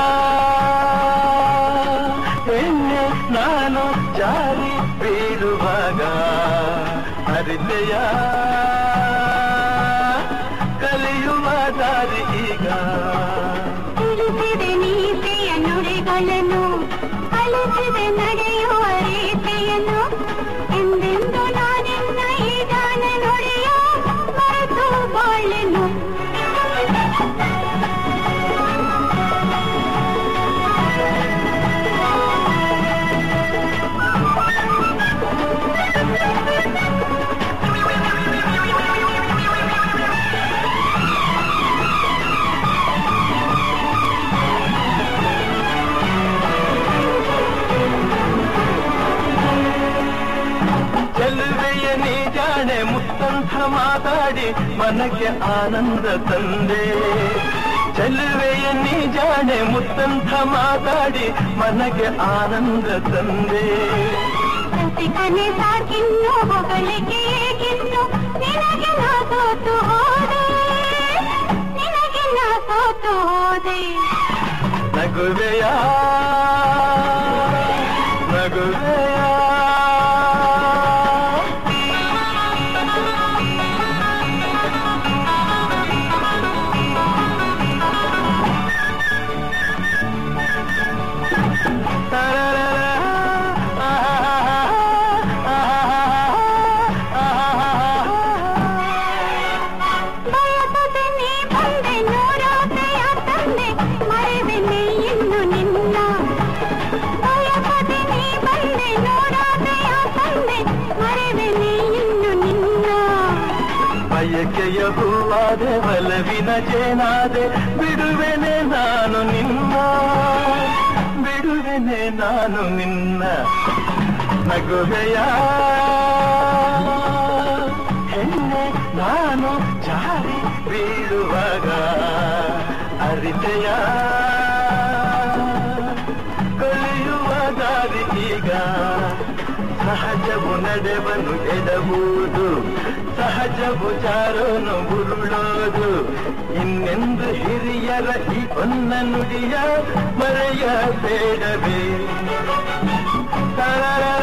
ಎಣ್ಣೆ ನಾನು ಜಾರಿ ಬೀಳುವಾಗ ಅರಿತೆಯ ಕಲಿಯುವ ದಾರಿ ಈಗ ತಿಳಿಸಿದೆ ನೀತಿಯ ನುಡಿಗಳನ್ನು ಕಲಿಸಿದೆ ನಡೆಯುವ ರೀತಿಯನ್ನು ಎಂದೆಂದು ನಾನಿನ್ನ ಈ ಗಾನ ನುಡಿಯ ಮರೆತು ಬಾಳೆನು ಚೆಲುವೆಯ ನೀ ಜಾಣೆ ಮುತ್ತಂಥ ಮಾತಾಡಿ ಮನಕ್ಕೆ ಆನಂದ ತಂದೆ ಚೆಲುವೆಯ ನೀ ಜಾಣೆ ಮುತ್ತಂಥ ಮಾತಾಡಿ ಮನಗೆ ಆನಂದ ತಂದೆ ರಸಿಕನೆ ಸಾಕಿನ್ನು ಹೊಗಳಿಕೆ ಏಕಿನ್ನು ನಿನಗೆ ನಾ ಸೋತು ಹೋದೆ ನಿನಗೆ ನಾ ಸೋತು ಹೋದೆ ನಗುವೆಯ ನಗುವೆಯ ಬಯಸದೆ ನೀ ಬಂದೆ ನೂರಾಸೆಯ ತಂದೆ ಮರೆವೆನೆ ಇನ್ನು ನಿನ್ನ ಬಯಸದೆ ನೀ ಬಂದೆ ನೂರಾಸೆಯ ತಂದೆ ಮರೆವೆನೆ ಇನ್ನು ನಿನ್ನ ಬಯಕೆಯ ಹೂವಾದೆ ಬಲವಿನ ಜೇನಾದೆ ಬಿಡುವೆನೆ ನಾನು ನಿನ್ನ ಬಿಡುವೆನೆ ನಾನು ನಿನ್ನ ನಗುವೆಯ ಹೆಣ್ಣೆ ನಾನು ಜಾರಿ ಬೀಳುವಾಗ ಅರಿತೆಯ ಕೊಳೆಯುವ ದಾರಿ ಈಗ ಸಹಜವು ನಡೆವನು ಎಡಬಹುದು ಸಹಜವು ಜಾರೋನು ಉರುಳೋದು ಇನ್ನೆಂದು ಹಿರಿಯರ ಈ ಹೊನ್ನ ನುಡಿಯ ಮರೆಯಬೇಡವೇ ತರರರ,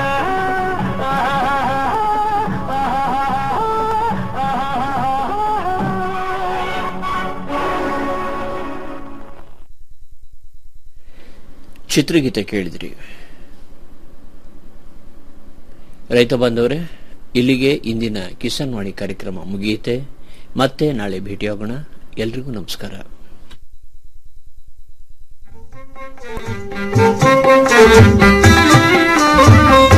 ಚಿತ್ರಗೀತೆ ಕೇಳಿದ್ರಿ ರೈತ ಬಾಂಧವರೇ ಇಲ್ಲಿಗೆ ಇಂದಿನ ಕಿಸಾನ್ ವಾಣಿ ಕಾರ್ಯಕ್ರಮ ಮುಗಿಯುತ್ತೆ ಮತ್ತೆ ನಾಳೆ ಭೇಟಿಯಾಗೋಣ ಎಲ್ರಿಗೂ ನಮಸ್ಕಾರ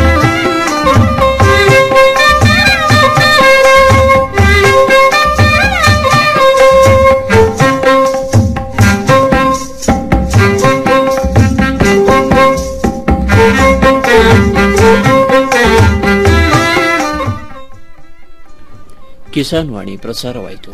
Thank you. ಕಿಸಾನ್ ವಾಣಿ ಪ್ರಸಾರವಾಯಿತು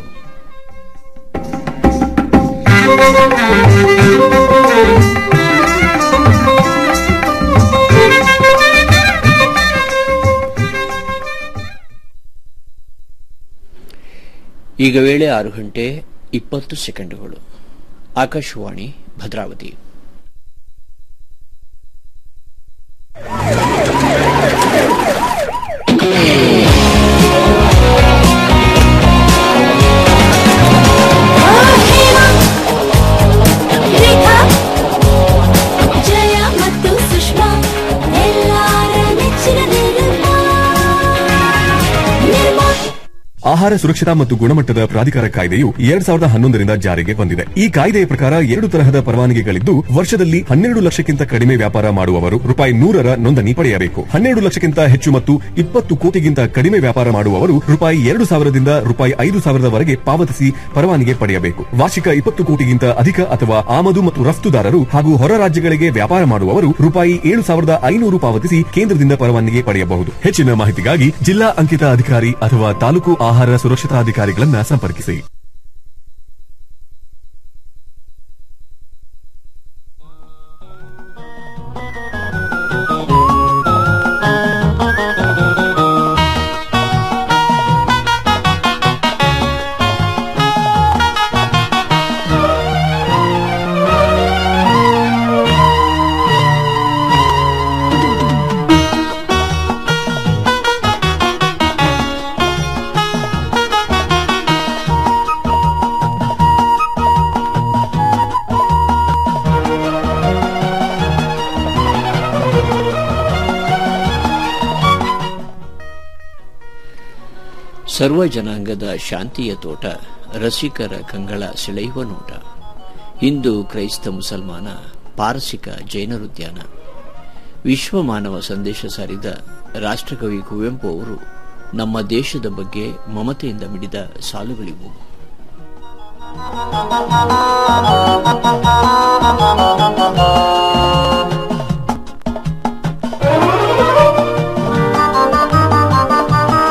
ಈಗ ವೇಳೆ ಆರು ಗಂಟೆ ಇಪ್ಪತ್ತು ಸೆಕೆಂಡುಗಳು ಆಕಾಶವಾಣಿ ಭದ್ರಾವತಿ ರೇಖಾ ಜಯ ಮತ್ತು ಸುಷ್ಮಾ ಎಲ್ಲಾರ ನೆಚ್ಚಿನ ನಿರ್ಮಾ ನಿರ್ಮಾ ಆಹಾರ ಸುರಕ್ಷತಾ ಮತ್ತು ಗುಣಮಟ್ಟದ ಪ್ರಾಧಿಕಾರ ಕಾಯ್ದೆಯು ಎರಡ್ ಸಾವಿರದ ಹನ್ನೊಂದರಿಂದ ಜಾರಿಗೆ ಬಂದಿದೆ ಈ ಕಾಯ್ದೆಯ ಪ್ರಕಾರ ಎರಡು ತರಹದ ಪರವಾನಗಿಗಳಿದ್ದು ವರ್ಷದಲ್ಲಿ ಹನ್ನೆರಡು ಲಕ್ಷಕ್ಕಿಂತ ಕಡಿಮೆ ವ್ಯಾಪಾರ ಮಾಡುವವರು ರೂಪಾಯಿ ನೂರರ ನೋಂದಣಿ ಪಡೆಯಬೇಕು ಹನ್ನೆರಡು ಲಕ್ಷಕ್ಕಿಂತ ಹೆಚ್ಚು ಮತ್ತು ಇಪ್ಪತ್ತು ಕೋಟಿಗಿಂತ ಕಡಿಮೆ ವ್ಯಾಪಾರ ಮಾಡುವವರು ರೂಪಾಯಿ ಎರಡು ಸಾವಿರದಿಂದ ರೂಪಾಯಿ ಐದು ಸಾವಿರದವರೆಗೆ ಪಾವತಿಸಿ ಪರವಾನಗಿ ಪಡೆಯಬೇಕು ವಾರ್ಷಿಕ ಇಪ್ಪತ್ತು ಕೋಟಿಗಿಂತ ಅಧಿಕ ಅಥವಾ ಆಮದು ಮತ್ತು ರಫ್ತುದಾರರು ಹಾಗೂ ಹೊರ ರಾಜ್ಯಗಳಿಗೆ ವ್ಯಾಪಾರ ಮಾಡುವವರು ರೂಪಾಯಿ ಏಳು ಸಾವಿರದ ಐನೂರು ಪಾವತಿಸಿ ಕೇಂದ್ರದಿಂದ ಪರವಾನಗಿ ಪಡೆಯಬಹುದು ಹೆಚ್ಚಿನ ಮಾಹಿತಿಗಾಗಿ ಜಿಲ್ಲಾ ಅಂಕಿತ ಅಧಿಕಾರಿ ಅಥವಾ ತಾಲೂಕು ಆಹಾರ ಸುರಕ್ಷತಾ ಅಧಿಕಾರಿಗಳನ್ನ ಸಂಪರ್ಕಿಸಿ ಸರ್ವ ಜನಾಂಗದ ಶಾಂತಿಯ ತೋಟ ರಸಿಕರ ಕಂಗಳ ಸೆಳೆಯುವ ನೋಟ ಹಿಂದೂ ಕ್ರೈಸ್ತ ಮುಸಲ್ಮಾನ ಪಾರಸಿಕ ಜೈನರುದ್ಯಾನ ವಿಶ್ವ ಮಾನವ ಸಂದೇಶ ಸಾರಿದ ರಾಷ್ಟ್ರಕವಿ ಕುವೆಂಪು ಅವರು ನಮ್ಮ ದೇಶದ ಬಗ್ಗೆ ಮಮತೆಯಿಂದ ಮಿಡಿದ ಸಾಲುಗಳಿವು ರೇಖಾ